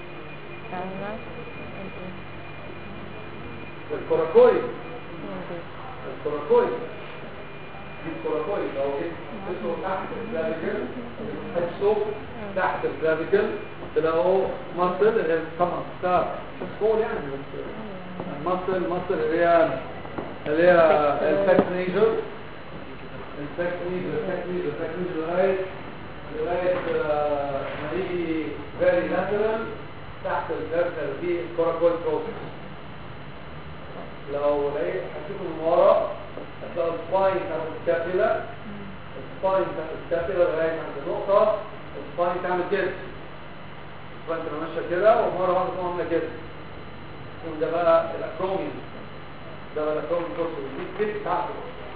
الكوراكوي الكوراكوي دي الكوراكوي لو جيت تحت الكلافيكل تحسه تحت الكلافيكل تلاقوا مصل طبعا ستار سكول يعني بس المصل مصل اللي هي اللي هي الفاكت ميجر الفاكت ميجر الفاكت ميجر الفاكت ميجر لغايه لغايه ما يجي فيري لاترال تحت الكلافيكل دي الكوراكوي بروسيس لو لقيت حسيته من ورا هتلاقي السباين بتاعت السكابيلا السباين بتاعت السكابيلا لغايه عند النقطه السباين تعمل كده فانت ماشيه كده ومره واحده تقوم عامله كده يقوم ده بقى الاكروميوم ده بقى الاكروميوم كورس دي كده بتاعته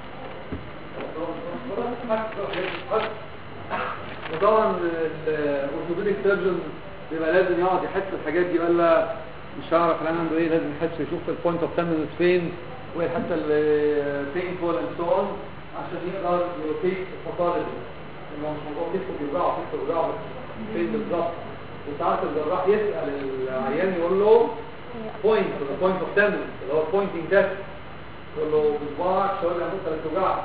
وطبعا الاورثوبيديك سيرجن بيبقى لازم يقعد يحس الحاجات دي ولا مش هعرف الان عنده ايه لازم يحس يشوف البوينت اوف تندنس فين وايه حتى البينفول اند سو اون عشان يقدر يروتيت الباثولوجي لانه مش موضوع كتفه بيوجعه كتفه بيوجعه فين بالظبط وساعات الجراح يسال العيان يقول له بوينت بوينت اوف تندنس اللي هو بوينتنج تيست يقول له بصباعك شاور لي ممكن توجعك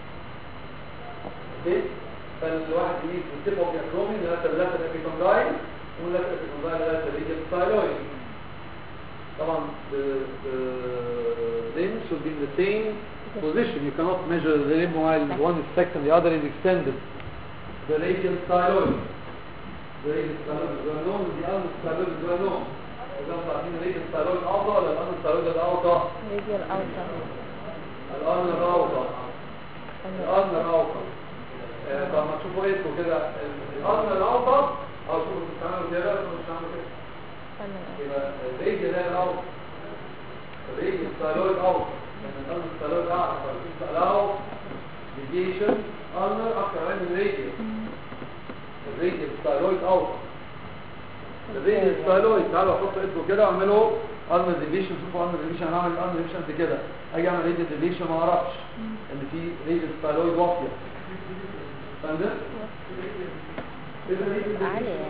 اوكي فالواحد يجيب التيب اوف اكرومين لغايه اللاتر ابيكونداين واللاتر ابيكونداين لغايه الريجل ستايلويد طبعا the, the limb should be in the same position. You cannot measure the limb while one is flexed and the other is extended. The radial styloid. The radial styloid is well known, the ulnar styloid is well known. إذا انتوا عارفين الراديال styloid الأوطى ولا الألنر styloid الأوطى؟ راديال اوتر الألنر أوطى. الألنر أوطى. آه، طب ما تشوفوا ايدكم كده الألنر الأوطى أو شوفوا بتعملوا كده ولا مش بتعملوا كده؟ يبقى الريجل ده الاول الريجل ستايلويد اول لان الارض ستايلويد اعلى فالاو ديفيشن ارنر اكتر من الريجل الريجل ستايلويد اول الريجل ستايلويد تعالوا احط ايدكم كده واعملوا ارنر ديفيشن شوفوا ارنر ديفيشن انا هعمل ارنر ديفيشن قد كده اجي اعمل ريجل ديفيشن ما اعرفش ان في ريجل ستايلويد واطيه فاهم ده؟ اذا ريجل عالية يعني.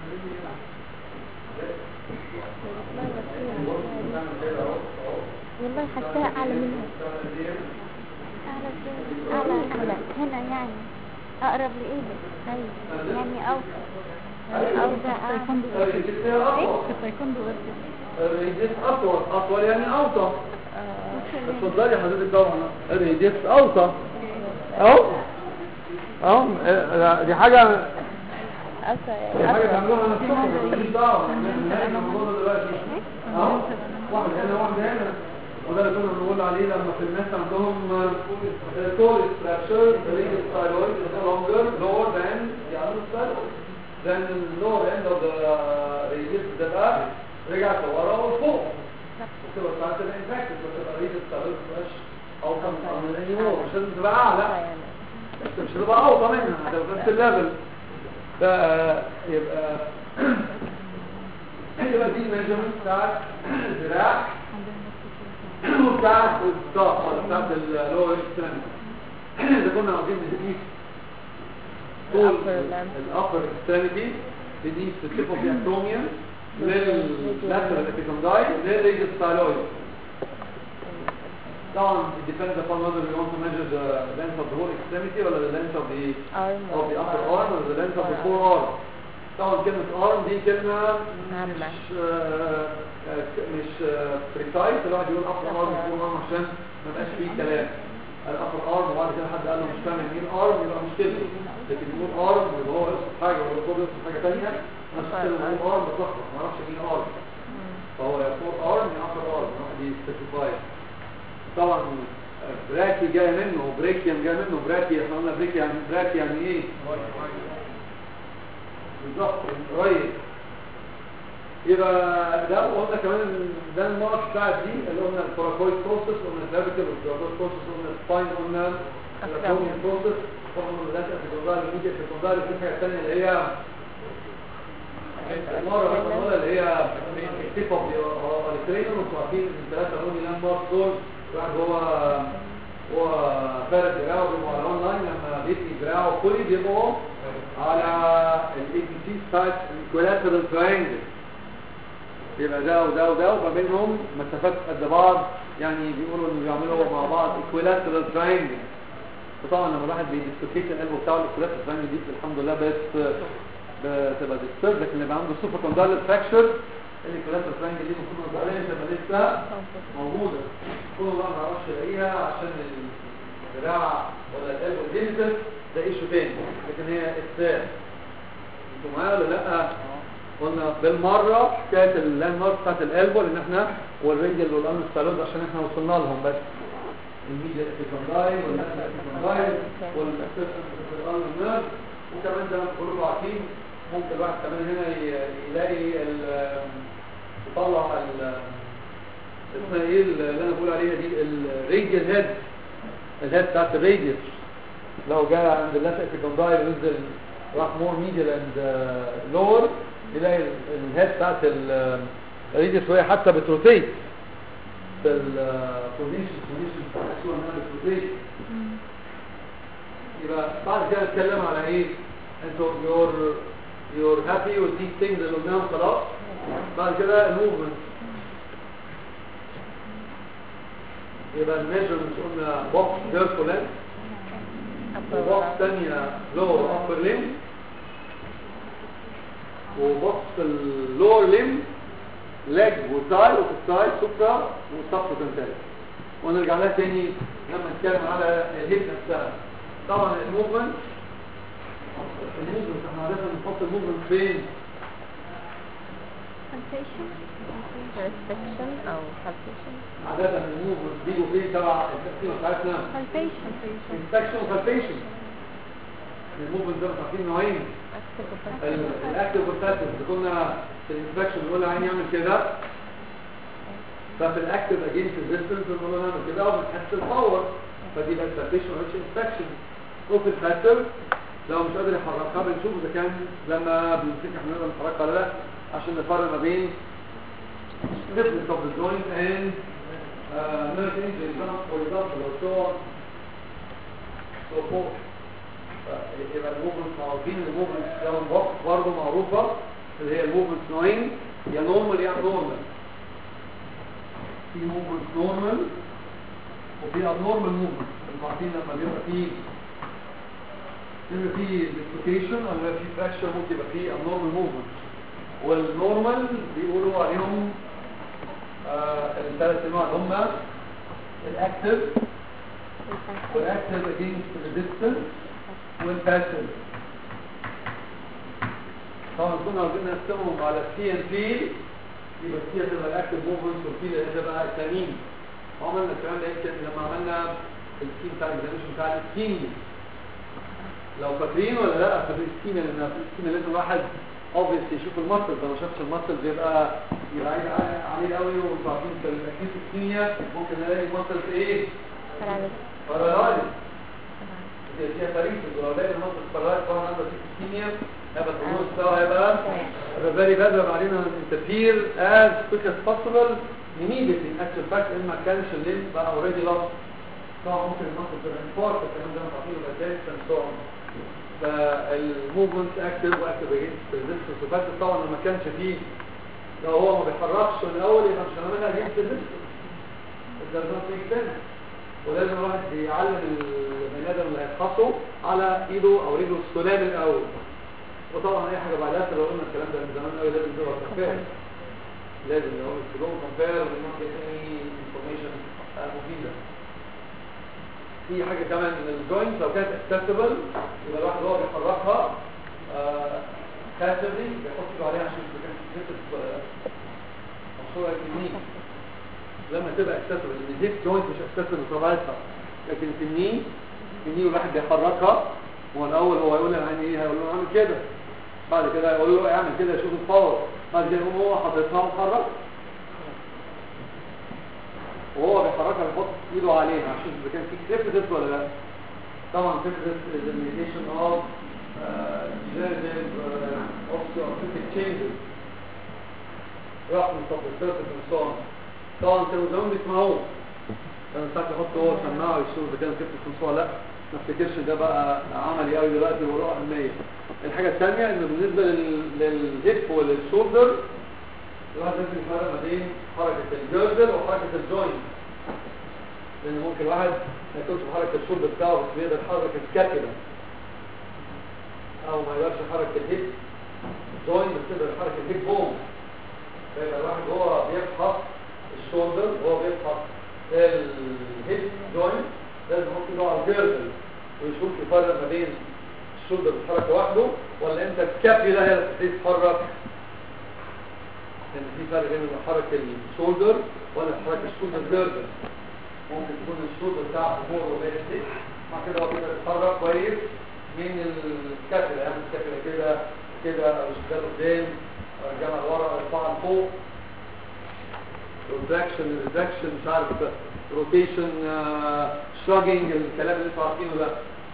والله حساها أعلى منها أعلى فين؟ أعلى أعلى هنا يعني أقرب لإيدك أيوة يعني أوسع يعني أوسع التايكوندو التايكوندو غير الريديس اطول اطول يعني اوطى كده اتفضلي حضرتك طبعا الريديس اوطى اهو اهو اه، دي حاجه أوسع دي حاجه يعني تعملوها انا الصبح ماليش دعوه احنا الموضوع ده دلوقتي اهو واحد هنا واحد هنا وده اللي كنا بنقول عليه لما في الناس عندهم طول ستراكشر ريديس ثايرويد is no longer lower than the other thyroid then the lower end of the radius بتبقى رجعت لورا وفوق وتبقى ساعات تبقى انفكتد وتبقى ريديس ثايرويد مبقاش اوطى من الانيمور مش لازم تبقى اعلى يعني بس مش هتبقى اوطى منها هتبقى في نفس الليفل ده يبقى يبقى دي الميجرمنت بتاعت الذراع وبتاعت الضغط ولا بتاعت اللور اكستريميتي اذا كنا عاوزين نقيس طول الupper limb. الابر اكستريميتي بنقيس التيب اوف اكروميوم لللاترال ابيكونداي للريجل ستايلويد طبعا it depends upon whether we want to measure the length of the whole extremity ولا the length of the arm of the upper arm or the length of the forearm طبعا كلمة arm دي كلمة عامة. مش آه، آه، مش بريسايز الواحد يقول upper arm و forearm عشان ما يبقاش فيه كلام الابر ارم وبعد كده حد قال له مش فاهم مين ارم يبقى مشكلته لكن يقول ارم يبقى هو يقصد حاجه ولا يقصد يقصد حاجه ثانيه نفس الكلمه يقول ارم بتلخبط ما اعرفش مين ارم فهو يا فور ارم يا ابر ارم واحد يسبيسيفاي طبعا آه، براكي جاي منه بريكيان جاي منه براكي احنا قلنا بريكي يعني براكي يعني ايه بالظبط قريب يبقى ده قلنا كمان ده المارك بتاع دي اللي قلنا الفراكويد بروسيس قلنا الكلافيكال والجوردوس بروسيس قلنا السباين قلنا الكومين بروسيس قلنا الداتا في الكوندايل الميديا في الكوندايل في حاجه ثانيه اللي هي المره بس نقولها اللي هي التيب اوف الكرينوم انتوا عارفين الثلاثه اونلي لاند مارك دول واحد هو هو فارد دراعه بيبقوا على اون لاين لما بيتني دراعه كلي بيبقوا على الاي بي سي بتاعت الكولاترال تراينجل يبقى ده وده وده وما بينهم مسافات قد بعض يعني بيقولوا انه بيعملوا مع بعض equilateral triangle وطبعا لما الواحد بيديسلوكيت القلب بتاعه الايكويلاترال triangle دي الحمد لله بقت بتبقى ديسترب لكن اللي بيبقى عنده سوبر كوندايلر فراكشر الايكويلاترال triangle دي المفروض ما تبقاش تبقى لسه موجوده كل الله ما يعرفش يلاقيها عشان الدراع ولا القلب والجينيتال ده ايشو تاني لكن هي اتساب انتوا معايا ولا لا؟ قلنا بالمرة حكاية اللاند مارك بتاعت القلبه لان احنا والرينجل والامن السالود عشان احنا وصلنا لهم بس الميديا ابيكوندايل والناسل ابيكوندايل والاسيستنت نيرف وكمان زي ما كلكم عارفين ممكن الواحد كمان هنا ي- يلاقي ال- يطلع ال اسمها ايه اللي انا بقول عليها دي الريديال هيد الهيد بتاعت الريديال لو جاء عند اللاسق ابيكوندايل وينزل راح مور ميديال اند لور يلاقي ال- الهيد بتاعت الريديوس وهي حتى بتروتيت في البوزيشن بوزيشن بتاعتها انها بتروتيت يبقى بعد كده نتكلم على ايه انتوا يور يور هابي with these things اللي قلناهم خلاص بعد كده الموفمنت يبقى الميجرمنت قلنا بوكس فيرتولنت وبوكس ثانيه لور upper limb وبوكس اللور ليم ليج وتاي وفي التاي سوبرا وسبسكنتال ونرجع لها تاني لما نتكلم على الهيب نفسها طبعا الموفمنت الموفمنت احنا عاده بنحط الموفمنت فين؟ restriction او palpation عاده الموفمنت بيجوا فين تبع التقسيمه بتاعتنا palpation انسبكشن وفالبيشن الموفمنت ده مش عارفين نوعين active و passive. الاكتف والباسيف اللي كنا في الانسبكشن بنقول عين يعمل كده ففي الاكتف اجينست ريزيستنس بنقول له نعمل كده وبنحس الباور فدي بقى سبيشن مش انسبكشن وفي الباسيف لو مش قادر يحركها بنشوف اذا كان لما بنمسكها احنا نقدر نحركها ولا لا عشان نفرق ما بين stiffness of the joint and uh, nerve injury for example or so on so forth يبقى الموفمنت معروفين الموفمنت ده بوكس برضه معروفه اللي هي الموفمنت نوعين يا نورمال يا نورمال في موفمنت نورمال وفي ابنورمال موفمنت انتوا عارفين لما بيبقى فيه بيبقى فيه ديسلوكيشن او بيبقى فيه فراكشر ممكن يبقى فيه ابنورمال موفمنت والنورمال بيقولوا عليهم آه الثلاث انواع اللي هم الاكتف والاكتف اجينست ريزيستنس والباسل طبعا كنا عاوزين نقسمهم على السي ان بي يبقى السي هتبقى الاكتف موفمنت والبي اللي هتبقى التانيين عملنا الكلام ده يمكن لما عملنا السكيم بتاع الاكزاميشن بتاع السكيم لو فاكرين ولا لا في السكيم لان في السكيم لازم الواحد اوبviously يشوف المسل ده ما شافش المسل بيبقى يبقى عايز عليه قوي وانتوا عارفين في الاكيد الكيمياء ممكن نلاقي المسل في ايه؟ paralysis. باراليز فيها فريق ولو لقينا مصر الفراغ طبعا عنده كيمياء هيبقى النص ده هيبقى هيبقى very bad هيبقى علينا interfere as quick as possible immediately in actual fact ان ما كانش الليل بقى already lost طبعا ممكن المصر تبقى انفارت الكلام ده متعطيه يبقى دانس and so on فالموفمنت اكتف واكتف اجينست ريزيستنس وفات طبعا لما كانش فيه لو هو ما بيتحركش من الاول يبقى مش هنعملها اجينست ريزيستنس it does not make sense ولازم الواحد يعلم البني ادم اللي هيفحصه على ايده او رجله السلام الاول وطبعا اي حاجه بعدها لو قلنا الكلام ده من زمان قوي لازم تبقى كفايه لازم لو السلوم كفايه ونوت اي انفورميشن مفيده في حاجه كمان ان الجوينت لو كانت اكسسبل يبقى الواحد هو بيحركها كاسبلي بيحط ايده عليها عشان تبقى كانت مشهوره اليمين لما تبقى اكسسبل ان الهيب جوينت مش اكسسبل بطبيعتها لكن في الني في الني الواحد بيحركها هو الاول هو يقول انا عندي ايه هيقول له اعمل كده بعد كده يقول له اعمل كده شوف الباور بعد كده يقوم هو حاططها ومحرك وهو بيحركها بيحط ايده عليها عشان اذا كان في كريبتس ولا لا طبعا كريبتس is a mediation of uh, degenerative uh, osteoarthritic changes roughness of the surface and so on طبعا كانوا زمان بيسمعوه كانوا ساعات يحطوا هو سماعه ويشوف اذا كان كريبتس من ولا لا ما افتكرش ده بقى عملي قوي دلوقتي وروح علميه الحاجه الثانيه انه بالنسبه لل- للهيب وللشولدر الواحد لازم يفرق ما بين حركه الجردل وحركه الجوينت لان ممكن واحد ما يكونش بحركه الشولدر بتاعه بس بيقدر يحرك السكابولا او ما يقدرش يحرك الهيب جوينت بس يقدر يحرك الهيب بون فيبقى الواحد هو بيفحص الشولدر وهو بيفحص الهيب جوينت لازم يحط ايده على الجردل ويشوف يفرق ما بين الشولدر بيتحرك لوحده ولا انت السكابولا هي اللي بتبتدي تتحرك لان في فرق بين حركه الشولدر ولا حركه الشولدر جردل ممكن تكون الشولدر بتاعه مور وبيستيك مع كده هو بيقدر يتحرك كويس من السكابولا يعني السكابولا كده كده او شغال قدام او رجعنا لورا او يرفعها لفوق روتاكشن ريدكشن مش عارف روتيشن شراجنج الكلام اللي انتوا عارفينه ده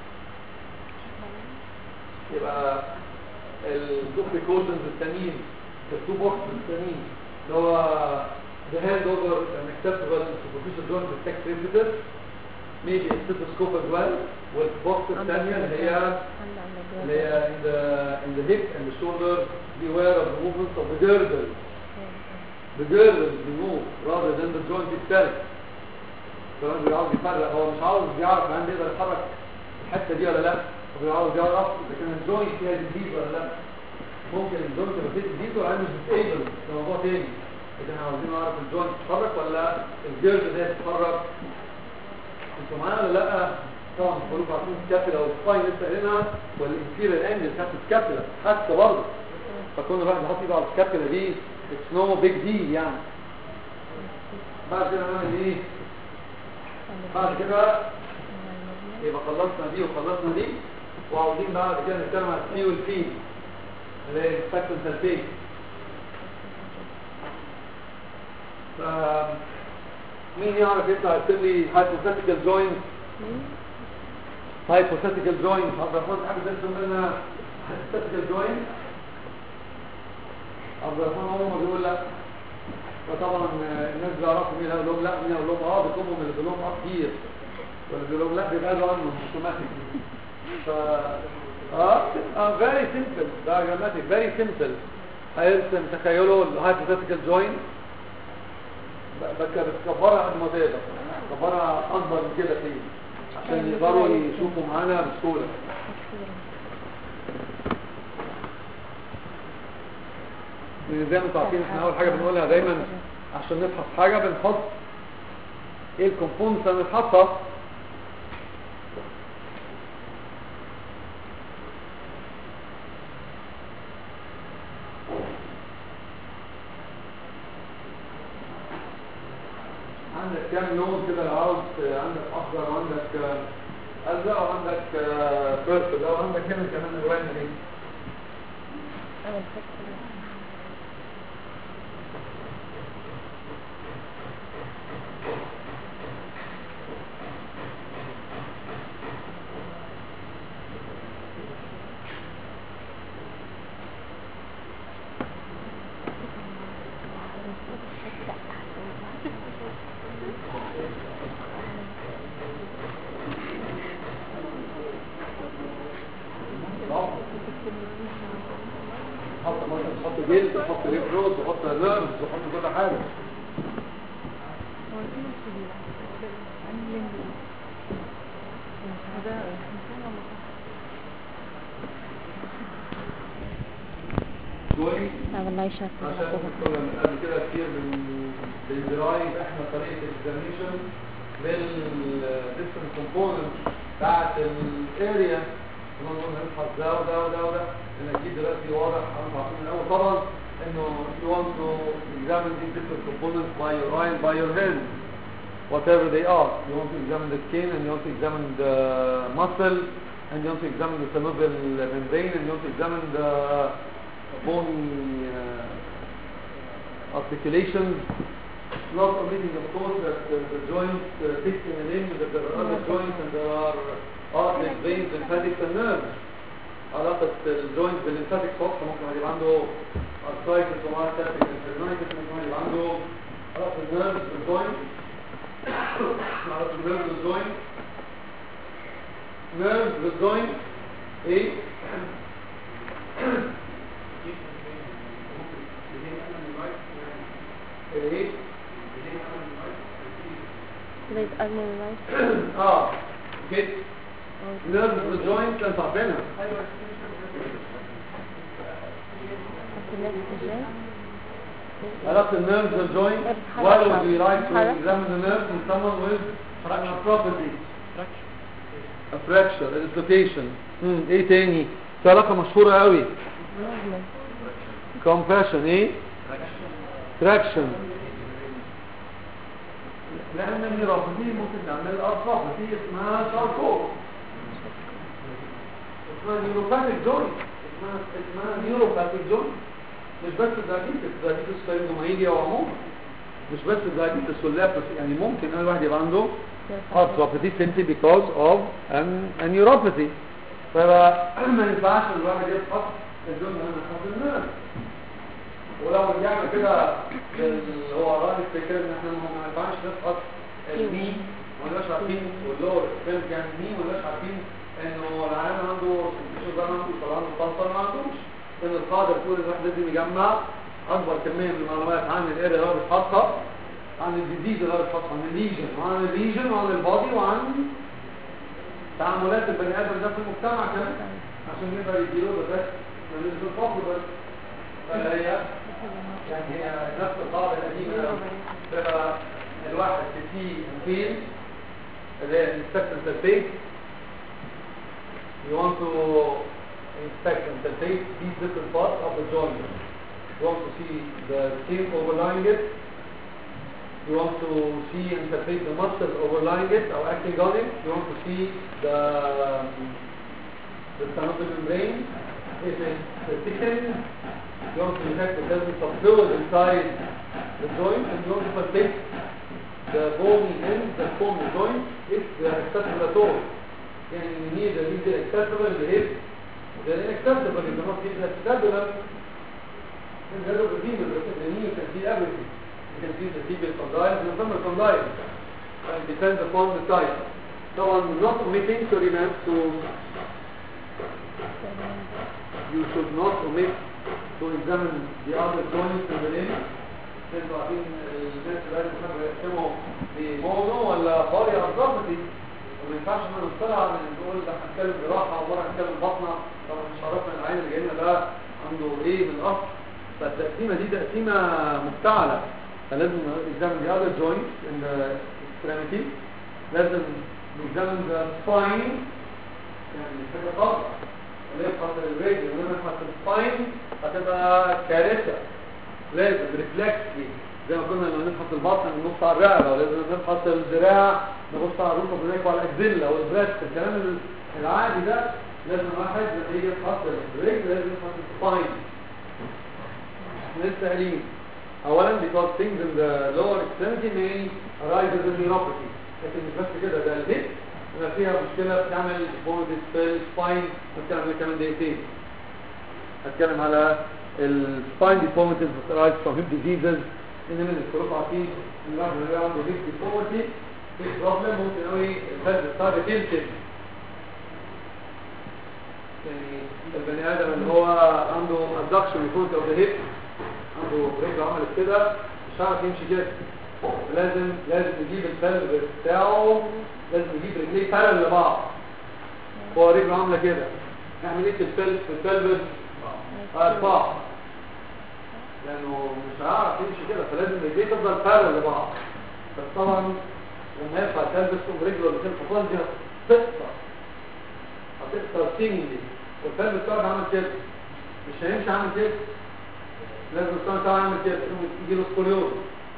يبقى التو بريكوشنز التانيين التو بوكس التانيين اللي هو the hand over an acceptable superficial joint with tech sensitive maybe a stethoscope as well والبوكس الثانية اللي هي اللي هي in the in the hip and the shoulder beware of the movements of the girdle the girdle is removed rather than the joint itself فالراجل عاوز يفرق هو مش عاوز يعرف العين يقدر يتحرك الحته دي ولا لا هو عاوز يعرف اذا كان الجوينت فيها جديد ولا لا ممكن الجوينت تبقى فيه جديد والعين مش بتقبل ده موضوع تاني اذا احنا عاوزين نعرف الجوينت تتحرك ولا الجيرد ده تتحرك انتوا معانا ولا لا طبعا كلكم عارفين الكابيلا والسباين لسه قايلينها والانفيريال انجل بتاعت الكابيلا حتى برضه فكون الواحد يحط ايده على الكابيلا دي اتس نو بيج ديل يعني بعد كده نعمل ايه بعد كده يبقى خلصنا دي وخلصنا دي وعاوزين بعد كده نتكلم عن السي والبي اللي هي expectant البي ف مين يعرف يطلع يكتب لي hypothetical joint hypothetical joint عبد الرحمن حاجه ترسم لنا hypothetical joint عبد الرحمن عمر بيقول لا فطبعا الناس بيعرفوا مين هيقول لهم لا مين هيقول لهم اه بيطلبوا من اللي بيقول لهم اه كتير واللي بيقول لهم لا بيبعدوا عنه اوتوماتيك ف اه اه فيري سمبل diagrammatic فيري سمبل هيرسم تخيلوا الهايبوثيتيكال جوينت بتكبرها قد ما تقدر كبرها اكبر من كده فيه عشان يقدروا يشوفوا معانا بسهوله لان زي ما انتوا عارفين احنا اول حاجه بنقولها دايما عشان نفحص حاجه بنحط ايه الكومبوننتس اللي هنفحصها عندك كام لون كده لو عاوز عندك اخضر وعندك ازرق وعندك بيربل لو عندك هنا كمان الوان دي تحط مثلا تحط جلد تحط ريب روز تحط نيرفز تحط كل حاجه هو دي مش كبيرة أنا اللي عندي هذا إنسان ولا جوي لا والله شاطر عشان كنا من قبل كده كتير بن- بندرايف احنا طريقه الاكزاميشن للديفرنت كومبوننت بتاعت الاريا كنا نقول نبحث ده وده وده وده لان اكيد دلوقتي واضح انا عارفين من الاول طبعا انه you want to examine these different components by your eye and by your hand whatever they are you want to examine the skin and you want to examine the muscle and you want to examine the synovial membrane and you want to examine the bony uh, articulations, not omitting of course that uh, the joints uh, fit in a limb, that there are other joints and there are arteries, veins, lymphatics and nerves. علاقة الجوينت بالليمفاتيك سطح ممكن واحد يبقى عنده arthritis ومايتاتيك انفيرنايتس ممكن واحد يبقى عنده علاقة النيرفز بالجوينت علاقة النيرفز بالجوينت نيرفز بالجوينت ايه؟ ايه؟ ليس أجمل لايف اه كده نيرفز بالجوينت انت عارفينها بس الناس ازاي علاقة النيرفز بالجوينت why would we like to examine the nerves in someone with property a fracture a dislocation مم. ايه تاني في علاقة مشهورة قوي نورمال compression ايه traction لان النيوروباثي ممكن نعمل ارثروباثي اسمها شاركوت اسمها نيوروباثيك جوينت اسمها اسمها نيوروباثيك جوينت مش بس الدايابيتس الدايابيتس فايبرومياليا وعموما مش بس الدايابيتس واللابس يعني ممكن اي واحد يبقى عنده arthropathy simply because of an, a neuropathy فما ينفعش الواحد يفحص بدون ما يفحص الناس ولو رجعنا كده لل- هو رأي الفكرة ان احنا ما ينفعش نفحص المي ما نبقاش عارفين واللور كان كان مي ما نبقاش عارفين انه العيان عنده سنتيشن ده عنده طبعا عنده ما عندوش لان القاعدة بتقول ان الواحد لازم يجمع اكبر كمية من المعلومات عن الاريا اللي هو بيفحصها عن الديزيز اللي هو بيفحصها عن الليجن وعن الليجن وعن البادي وعن تعاملات البني ادم ده في المجتمع كمان عشان يقدر يديله بس من الفقر بس فهي يعني هي نفس القاعدة القديمة تبقى الواحد في سي فين اللي هي inspect interface you want to inspect interface these different parts of the joint you want to see the skin overlying it you want to see and interpret the muscles overlying it or acting on it you want to see the um, the synovial membrane if it's thickened you want to detect the presence of fluid inside the joint and you want to protect the bony ends that form the joint if they are accessible at all. يعني neither is it accessible if they're inaccessible if they're not easily accessible then they're over but the knee you can see everything. You can see the tibial condyles and the femoral condyles. And it depends upon the type. So I'm not omitting to remember to you should not omit to examine the other joints in the limb انتوا عارفين الناس اللي قالوا بيحبوا يقسموا بموضوع ولا قاري ارضافتي وما ينفعش ان نطلع من نقول ده هنتكلم جراحه ومره هنتكلم بطنه طب مش عرفنا العين اللي جاي لنا ده عنده ايه من الاصل فالتقسيمه دي تقسيمه مفتعله فلازم examine the other joints in the extremity لازم examine the spine يعني حاجه خاصه اللي يفحص الرجل ولما يفحص السباين هتبقى كارثه لازم ريفلكسلي زي ما كنا لما نفحص البطن نبص على الرقبه ولازم نفحص الذراع نبص على الروس وبناك وعلى الاكزيلا والبريست الكلام العادي ده لازم واحد لما يجي يفحص الرجل لازم يفحص السباين لسه قايلين اولا because things in the lower extremity may arise as a neuropathy لكن مش بس كده ده الهيب بيبقى فيها مشكله بتعمل بوردس في السباين هتكلم عليها كمان دقيقتين هتكلم على السباين deformities that arise from hip diseases ان من الكروب عارفين ان الواحد اللي عنده hip deformity في بروبلم ممكن قوي الفرد بتاعه تنتج يعني البني ادم اللي هو عنده abduction deformity of the hip عنده رجل عملت كده مش عارف يمشي كده لازم لازم يجيب البلبس بتاعه لازم يجيب رجليه بارل لبعض هو رجله عامله كده نعمل ايه في البلبس في البلبس اربعه لانه مش هيعرف يمشي كده فلازم رجليه تفضل بارل لبعض بس طبعا لما يرفع البلبس تقوم رجله اللي كانت فاضيه تقطع هتقطع سينجلي والبلبس بتاعه عامل كده مش هيمشي عامل كده لازم الصنع بتاعه عامل كده يجي له سكوليوز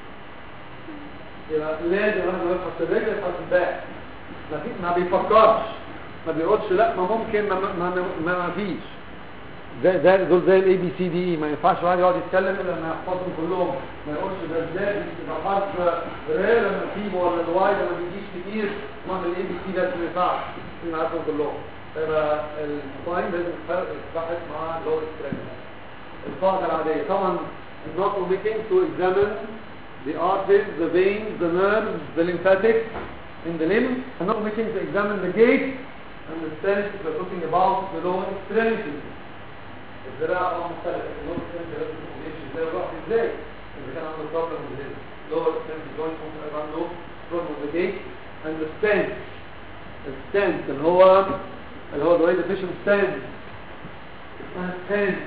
يبقى لازم الواحد يفحص الرجل يفحص الباع ما, في ما بيفكرش ما بيقولش لا ما ممكن ما ما ما, ما, ما فيش ده ده دول زي الاي بي سي دي ما ينفعش واحد يقعد يتكلم الا لما يحفظهم كلهم ما يقولش ده ازاي يبقى حرف رير لما تجيبه ولا الواي لما بيجيش كتير ما الاي بي سي ده ما ينفعش نعرفهم كلهم فيبقى الفاين لازم يتبحث مع اللور اكستريميتي القاعده العاديه طبعا not omitting to examine the arteries, the veins, the nerves, the lymphatics in the limb, and not omitting to examine the gait and the stents we're talking about the lower extremities. الزراعة طبعا مختلفة، اللور extremity لازم تكون بيمشي ازاي وراح ازاي؟ إذا كان عنده problem with his lower extremity joint ممكن يبقى عنده problem with the gait and the stents. الستنت اللي هو اللي هو the way the patient stands. اسمها stand.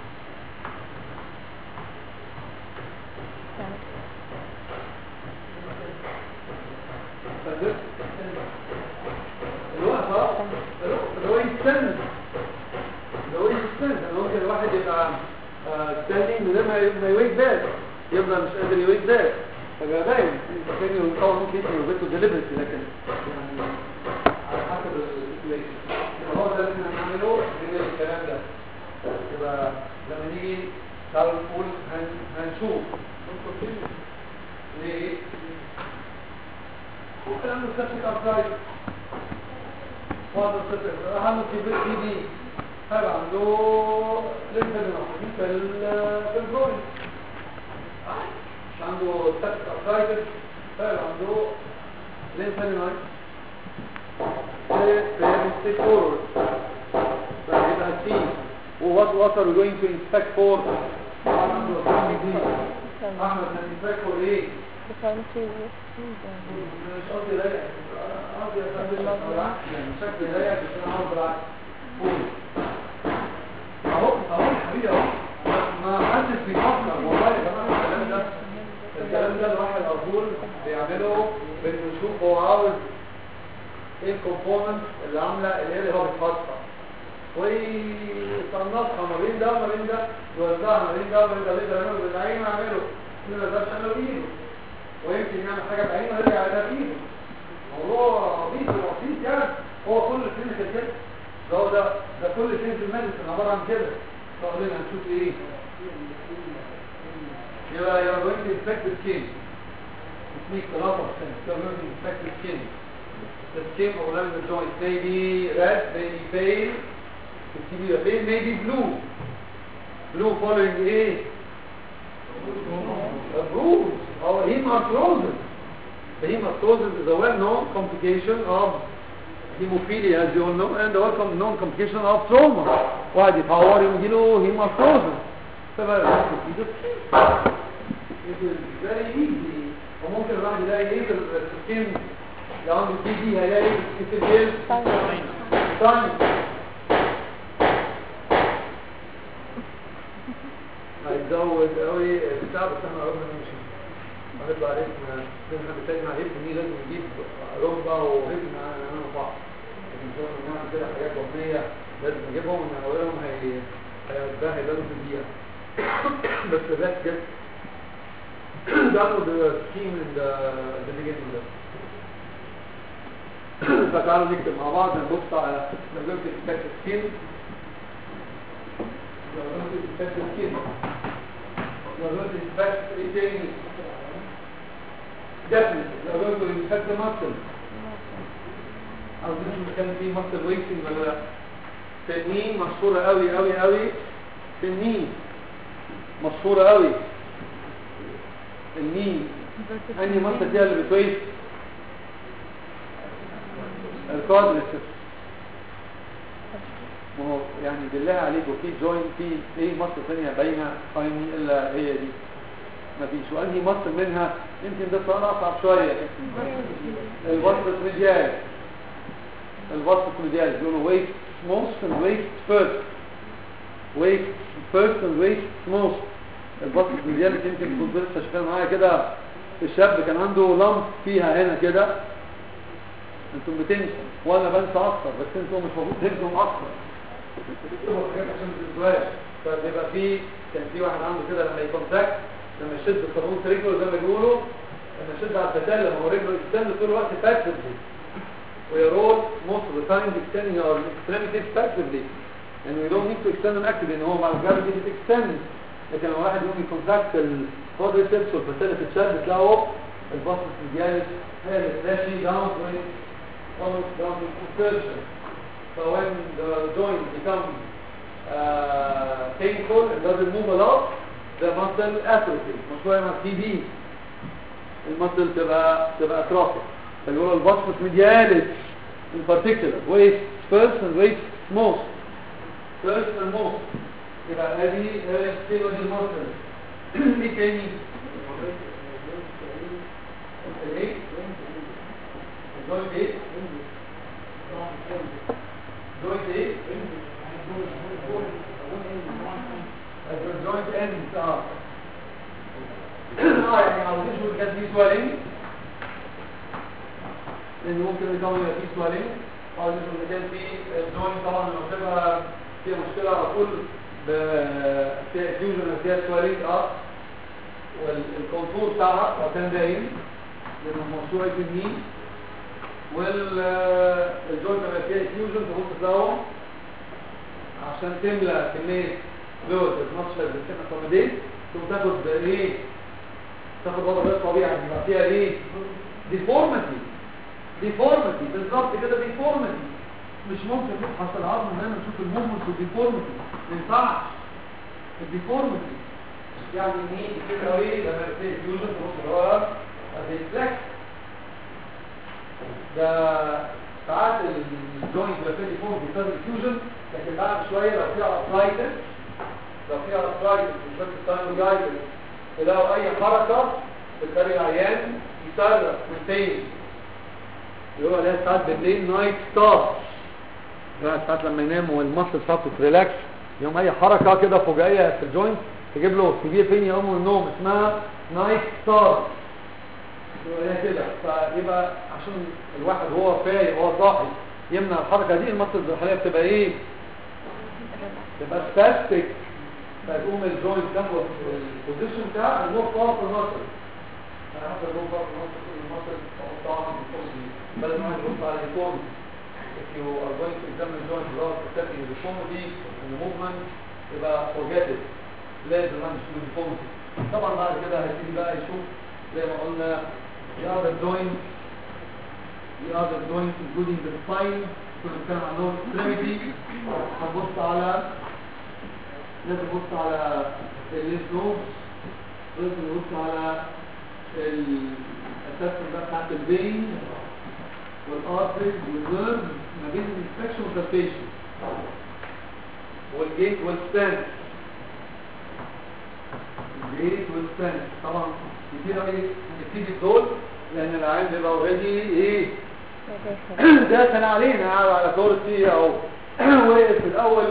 الوقفة اللي هو يستند اللي هو يستند انا ممكن الواحد يبقى ستاندينج من غير ما- ما يويك باك يفضل مش قادر يويك باك فبقى باين كان طبعا ممكن يبقى يوبيته ديليبرتي لكن يعني على حسب السيتويشن يبقى هو ده اللي احنا هنعمله من الكلام ده يبقى لما نيجي تعالوا نقول هن- هنشوف ليه؟ وكلام السبتيك ارترايتس واحد صفر عنده تي بي تي بي هيبقى عنده ليمفادينوباثي في ال- في الجوين مش عنده سبتيك ارترايتس هيبقى عنده ليمفادينوباثي في فورورد فهيبقى سي ووات وات ار جوينج تو انسبكت فور طبعا عنده احمد هنسبكت فور ايه؟ مش قصدي رايق قصدي افهم بالعكس يعني شكل رايق بس انا عاوز بالعكس قول. اهو اهو يا حبيبي اهو ما حدش بيفكر والله يا جماعه الكلام ده الكلام ده الواحد اقول بيعمله بنشوف هو عاوز ايه الكومبوننت اللي عامله الايه اللي هو بيتحطها ويصنفها ما بين ده وما بين ده يوزعها ما بين ده وما بين ده يقدر يعمله بالعين يعمله ما يقدرش يعمله بايده ويمكن يعمل حاجه بعينه ويرجع يعملها بايده موضوع بسيط وبسيط يعني هو كل كلينيكال كده ده هو ده ده كل كلينيكال ميديسن عباره عن كده فقلنا هنشوف ايه يبقى يبقى going to inspect the skin it makes a lot of sense so we're going to inspect the skin the skin of the joint may be red may be pale it can be pale may be blue blue following ايه a bruise or hemarthrosis the hemarthrosis is a well-known complication of hemophilia as you all know and a well-known complication of trauma واحد يتعور يجيله hemarthrosis فبقى يجيله It is very easy وممكن الواحد يلاقي ايه في السكين لو عنده تي دي هيلاقي كتير ثاني هيزود قوي البتاع بس احنا قربنا نمشي هنطلع ريتم احنا بنتكلم على ريتم دي لازم نجيب ركبه وريتم نعملوا بعض لكن شو نعمل كده حاجات وهميه لازم نجيبهم ونقولهم هي هيبقى هيبانوا في الدقيقه بس ده جت download the scheme in the, the beginning ده فتعالوا نكتب مع بعض نبص على نجربة الفكت سكين نجربة الفكت سكين نجربة الفكت ايه تاني definitely نجربة الفكت muscle عاوزين نشوف كان في muscle wasting ولا لا تنين مشهورة قوي قوي قوي تنين مشهورة قوي النين انهي مصر فيها اللي بتويس الكوادريسس ما هو يعني بالله عليكم في جوين في ايه مصر ثانيه باينه قايمين الا هي دي ما فيش وانهي مصر منها يمكن ده سؤال اصعب شويه الوسط ميديال الوسط ميديال بيقولوا ويت موست and ويت فيرست ويت فيرست and ويت موست الوسط ميديال يمكن كنت لسه شغال معايا كده الشاب كان عنده لمب فيها هنا كده انتم بتنسوا وانا بنسى اكتر بس انتم مش المفروض تنسوا اكتر بتكتبوا حاجات عشان ما تنسوهاش فبيبقى في كان في واحد عنده كده لما يكونتاكت لما يشد الصابون في رجله زي ما بيقولوا لما يشد على الفتال لما هو رجله يستند طول الوقت passively ويرول most of the time extending our extremities passively and we don't need to extend them actively ان هو مع الجravity بتextend لكن لما واحد يقوم يكونتاكت الكوادريسبس والفتال في الشد تلاقوا البطن الجالس هي اللي ماشي down with almost down with insertion so when the joint becomes uh, painful and doesn't move a lot the muscle atrophy مشروع مع تي بي المسل تبقى تبقى atrophy فيقولوا البطن medialis in particular waist first and waist most first and most يبقى هذه هي السيرة دي المسل ايه تاني ايه الجوينت ايه جوينت ايه الجوينت اند اه اه يعني عاوزين نشوف كان في سوالين لان ممكن يكون يبقى في سوالين عاوزين نشوف كان في الجوينت طبعا لما بتبقى فيها مشكله على طول فيها فيوجن فيها سوالين اه والكونتور بتاعها لو كان باين لانه موسوعه النين والجوينت لما فيها فيوجن تبص تلاقوا عشان تملى كميه فلويد المصفى اللي بتكون اكوموديت ثم تاخد ايه تاخد وضع غير طبيعي يبقى فيها ايه ديفورميتي ديفورميتي بالظبط كده ديفورميتي مش ممكن نبحث العظم ان انا نشوف الموفمنت والديفورميتي ما ينفعش الديفورميتي يعني ايه كده ايه لما في فيوجن تبص لورا الريفلكس ده ساعات الجوينت بيبقى فيه ديفورميتي بسبب الفيوجن لكن بعد شويه لو فيها ارثرايتس لو فيها ارثرايتس مش بس التايموجايتس تلاقوا اي حركه بتخلي العيان يصرخ والتين يقولوا عليها ساعات بالليل نايت ستار بقى ساعات لما ينام والمصل بتاعته تريلاكس يوم اي حركه كده فجائيه في الجوينت تجيب له تجيب فين يقوم من النوم اسمها نايت ستار هي كده فيبقى عشان الواحد وهو فايق وهو صاحي يمنع الحركه دي المصل الزحليه بتبقى ايه تبقى سباستيك فيقوم الجوينت تاخد البوزيشن بتاع المور باور في المصل انا حاسس المور باور في المصل كل المصل طبعا بدل ما يبص على الفورم if you are going to examine joint without accepting the deformity and the movement يبقى forget it لازم ما نشوف deformity طبعا بعد كده هيبتدي بقى يشوف زي ما قلنا the other joint the other joint including the spine كنا بنتكلم عن lower extremity هنبص على لازم نبص على الليف نوبس لازم نبص على الاساس بقى بتاعت البين والارتريز والنيرف ما بين الانفكشن والبالبيشن والجيت والستانس الجيت والستانس طبعا كتير قوي هنبتدي بدول لان العين بيبقى اوريدي ايه داخل علينا قاعد على كرسي او واقف في الاول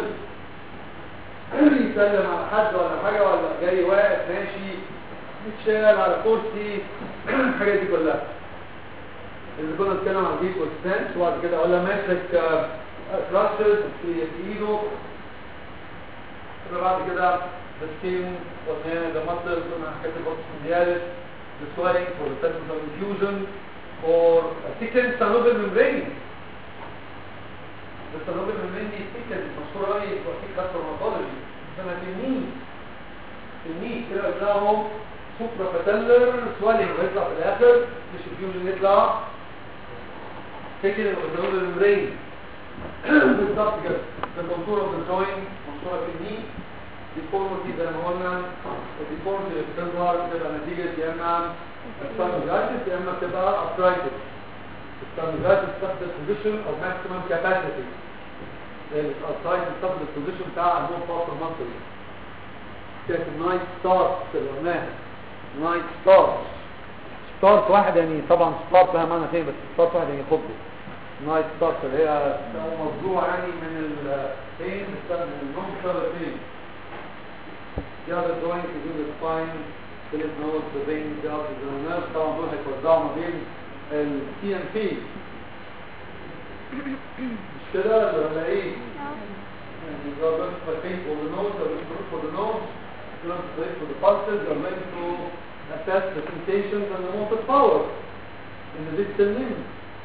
يسلم على حد ولا حاجه ولا جاي واقف ماشي متشال على كرسي الحاجات دي كلها اللي كنا بنتكلم عن ديب والستانس وبعد كده ولا ماسك كراشز في في ايده بعد كده السكين قلنا ده مصدر قلنا حكايه البطش ديالس the swelling for the presence of infusion or a thickened synovial membrane the synovial membrane دي thickened مشهورة قوي في كاستروماتولوجي اسمها تنين تنين كده بتلاقوا سوبرا باتلر swelling ويطلع في الاخر مش infusion يطلع thickened of the synovial membrane بالظبط كده the contour of the joint مشهورة تنين deformity زي ما قلنا الديفورميتي اللي بتظهر بتبقى نتيجة يا اما ستانوجايتس يا اما بتبقى ارثرايتس الستانوجايتس تاخد البوزيشن او ماكسيمم كاباسيتي الارثرايتس تاخد البوزيشن بتاع المور باور ماسل كانت النايت ستارز اللي قلناها نايت ستارز ستارت واحد يعني طبعا ستارت لها معنى تاني بس ستارت واحد يعني خبز نايت ستارت اللي هي مصدوع يعني من ال فين من النوم شهر فين The other joint is in the spine, the lymph nodes, the veins, the arteries, and the nerves طبعا دول هيتوزعوا ما بين ال TMP مش كده ولا ايه؟ and you are going to participate for the nose, you are going to look for the nose, you are going to participate for the pulses, you are going to assess the sensations and the motor power in the distal limb.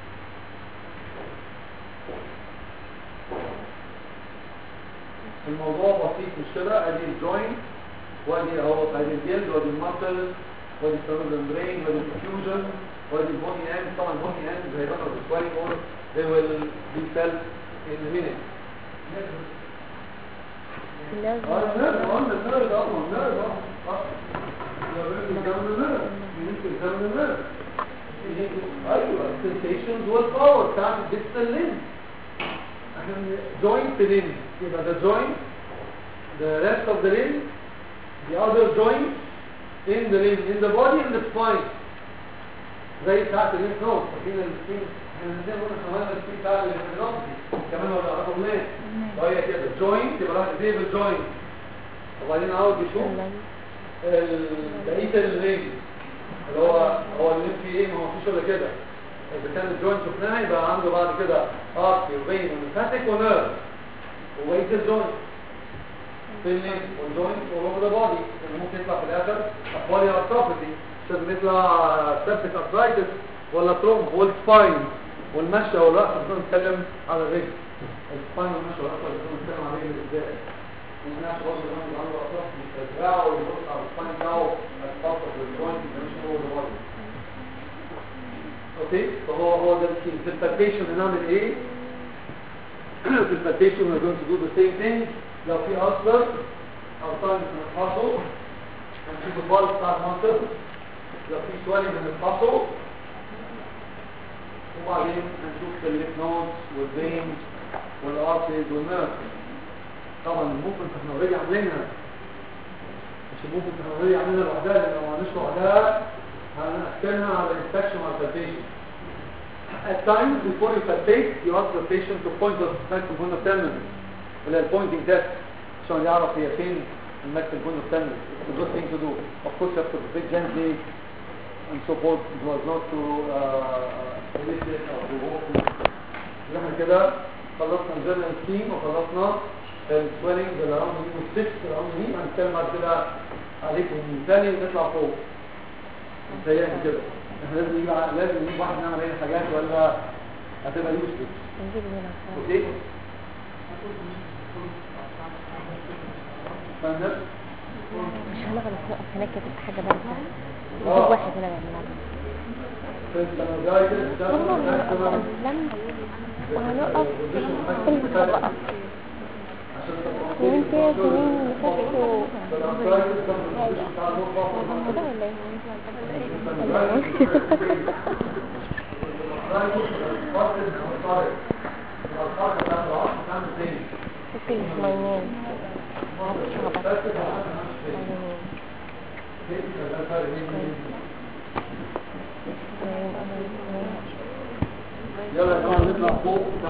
الموضوع بسيط مش كده ادي الجوينت وادي اهو ادي الجلد وادي المسل وادي السيرفر ممبرين وادي الفيوجن وادي البوني اند طبعا البوني اند زي ما قلت شويه اور they will be felt in a minute لازم اه النرد اه النرد اه النرد اه examine the nerve. You need to examine the nerve. You need to, ايوه sensations والpower بتاعت distal limb. عشان joint limb يبقى the joint the rest of the limb the other joint in the limb in the body and the spine زي بتاعت الليمف نود فاكرين السكين احنا عندنا قلنا كمان السكين بتاع الليمفنوبسي كمان ولا رقم ليه وهي كده joint يبقى راح ايديه بالجوينت وبعدين عاوز يشوف ال- بقيه الليمف اللي هو هو الليمف فيه ايه ما هو فيش الا كده اذا كان الجوينت شفناها يبقى عنده بعد كده ارتي وبين وليمفاتيك ونيرف وبقيه الجوينت في الليمف والجوينت all over the body اللي ممكن يطلع في الاخر اقوالي ارتروفيتي مش لازم يطلع سيبتك ارثرايتس ولا تروم والسباين والمشي والرأس بنكون نتكلم على الرجل السباين والمشي والرأس بنكون نتكلم على الرجل ازاي الناس برضه عنده عنده اطراف مش تزرعه ويبص على السباين بتاعه هتفصل بالجوينت مش هو اللي اوكي فهو هو ده الكي في البالبيشن هنعمل ايه في البالبيشن we're going to do the same thing لو في أصدر أو طالب بنفحصه هنشوف البال بتاع المنطق لو في سؤال بنفحصه وبعدين هنشوف الليف نودز والفينز والارتيز والنيرف طبعا الموفمنت احنا اوريدي عاملينها مش الموفمنت احنا اوريدي عاملينها لوحدها لان لو ما عملناش لوحدها هنحكمها على الانفكشن وعلى البالبيشن At times before you palpate, you ask the patient to point the maximum point of tenderness. اللي هي البوينتنج تيست عشان يعرف هي فين الماكسيمم بوينت اوف تندرنس. It's a good thing to do. Of course, you have to break gently and so forth. It was not to uh, elicit or provoke. احنا كده خلصنا الجنرال سكيم وخلصنا السويلنج الاراوند مين والسكس الاراوند مين هنتكلم بعد كده عليكم من تاني ونطلع فوق. متهيألي كده. احنا لازم نجيب ع- لازم نجيب واحد نعمل عليه حاجات ولا هتبقى يوسف. نجيب هنا اوكي؟ فاهم؟ مش هنقعد نقف هناك تبقى حاجة بارزة آه. نجيب واحد هنا يعملها فالسنوزايتس ده والله هنقف maximum أسلم وهنقف في المسابقة عشان سنين كده سنين اللي فاتوا فالارثرايتس ده مش بتاع كده النقطة. ولا ايه؟ ممكن شمينين معرفش غلط يلا يا جماعة نطلع فوق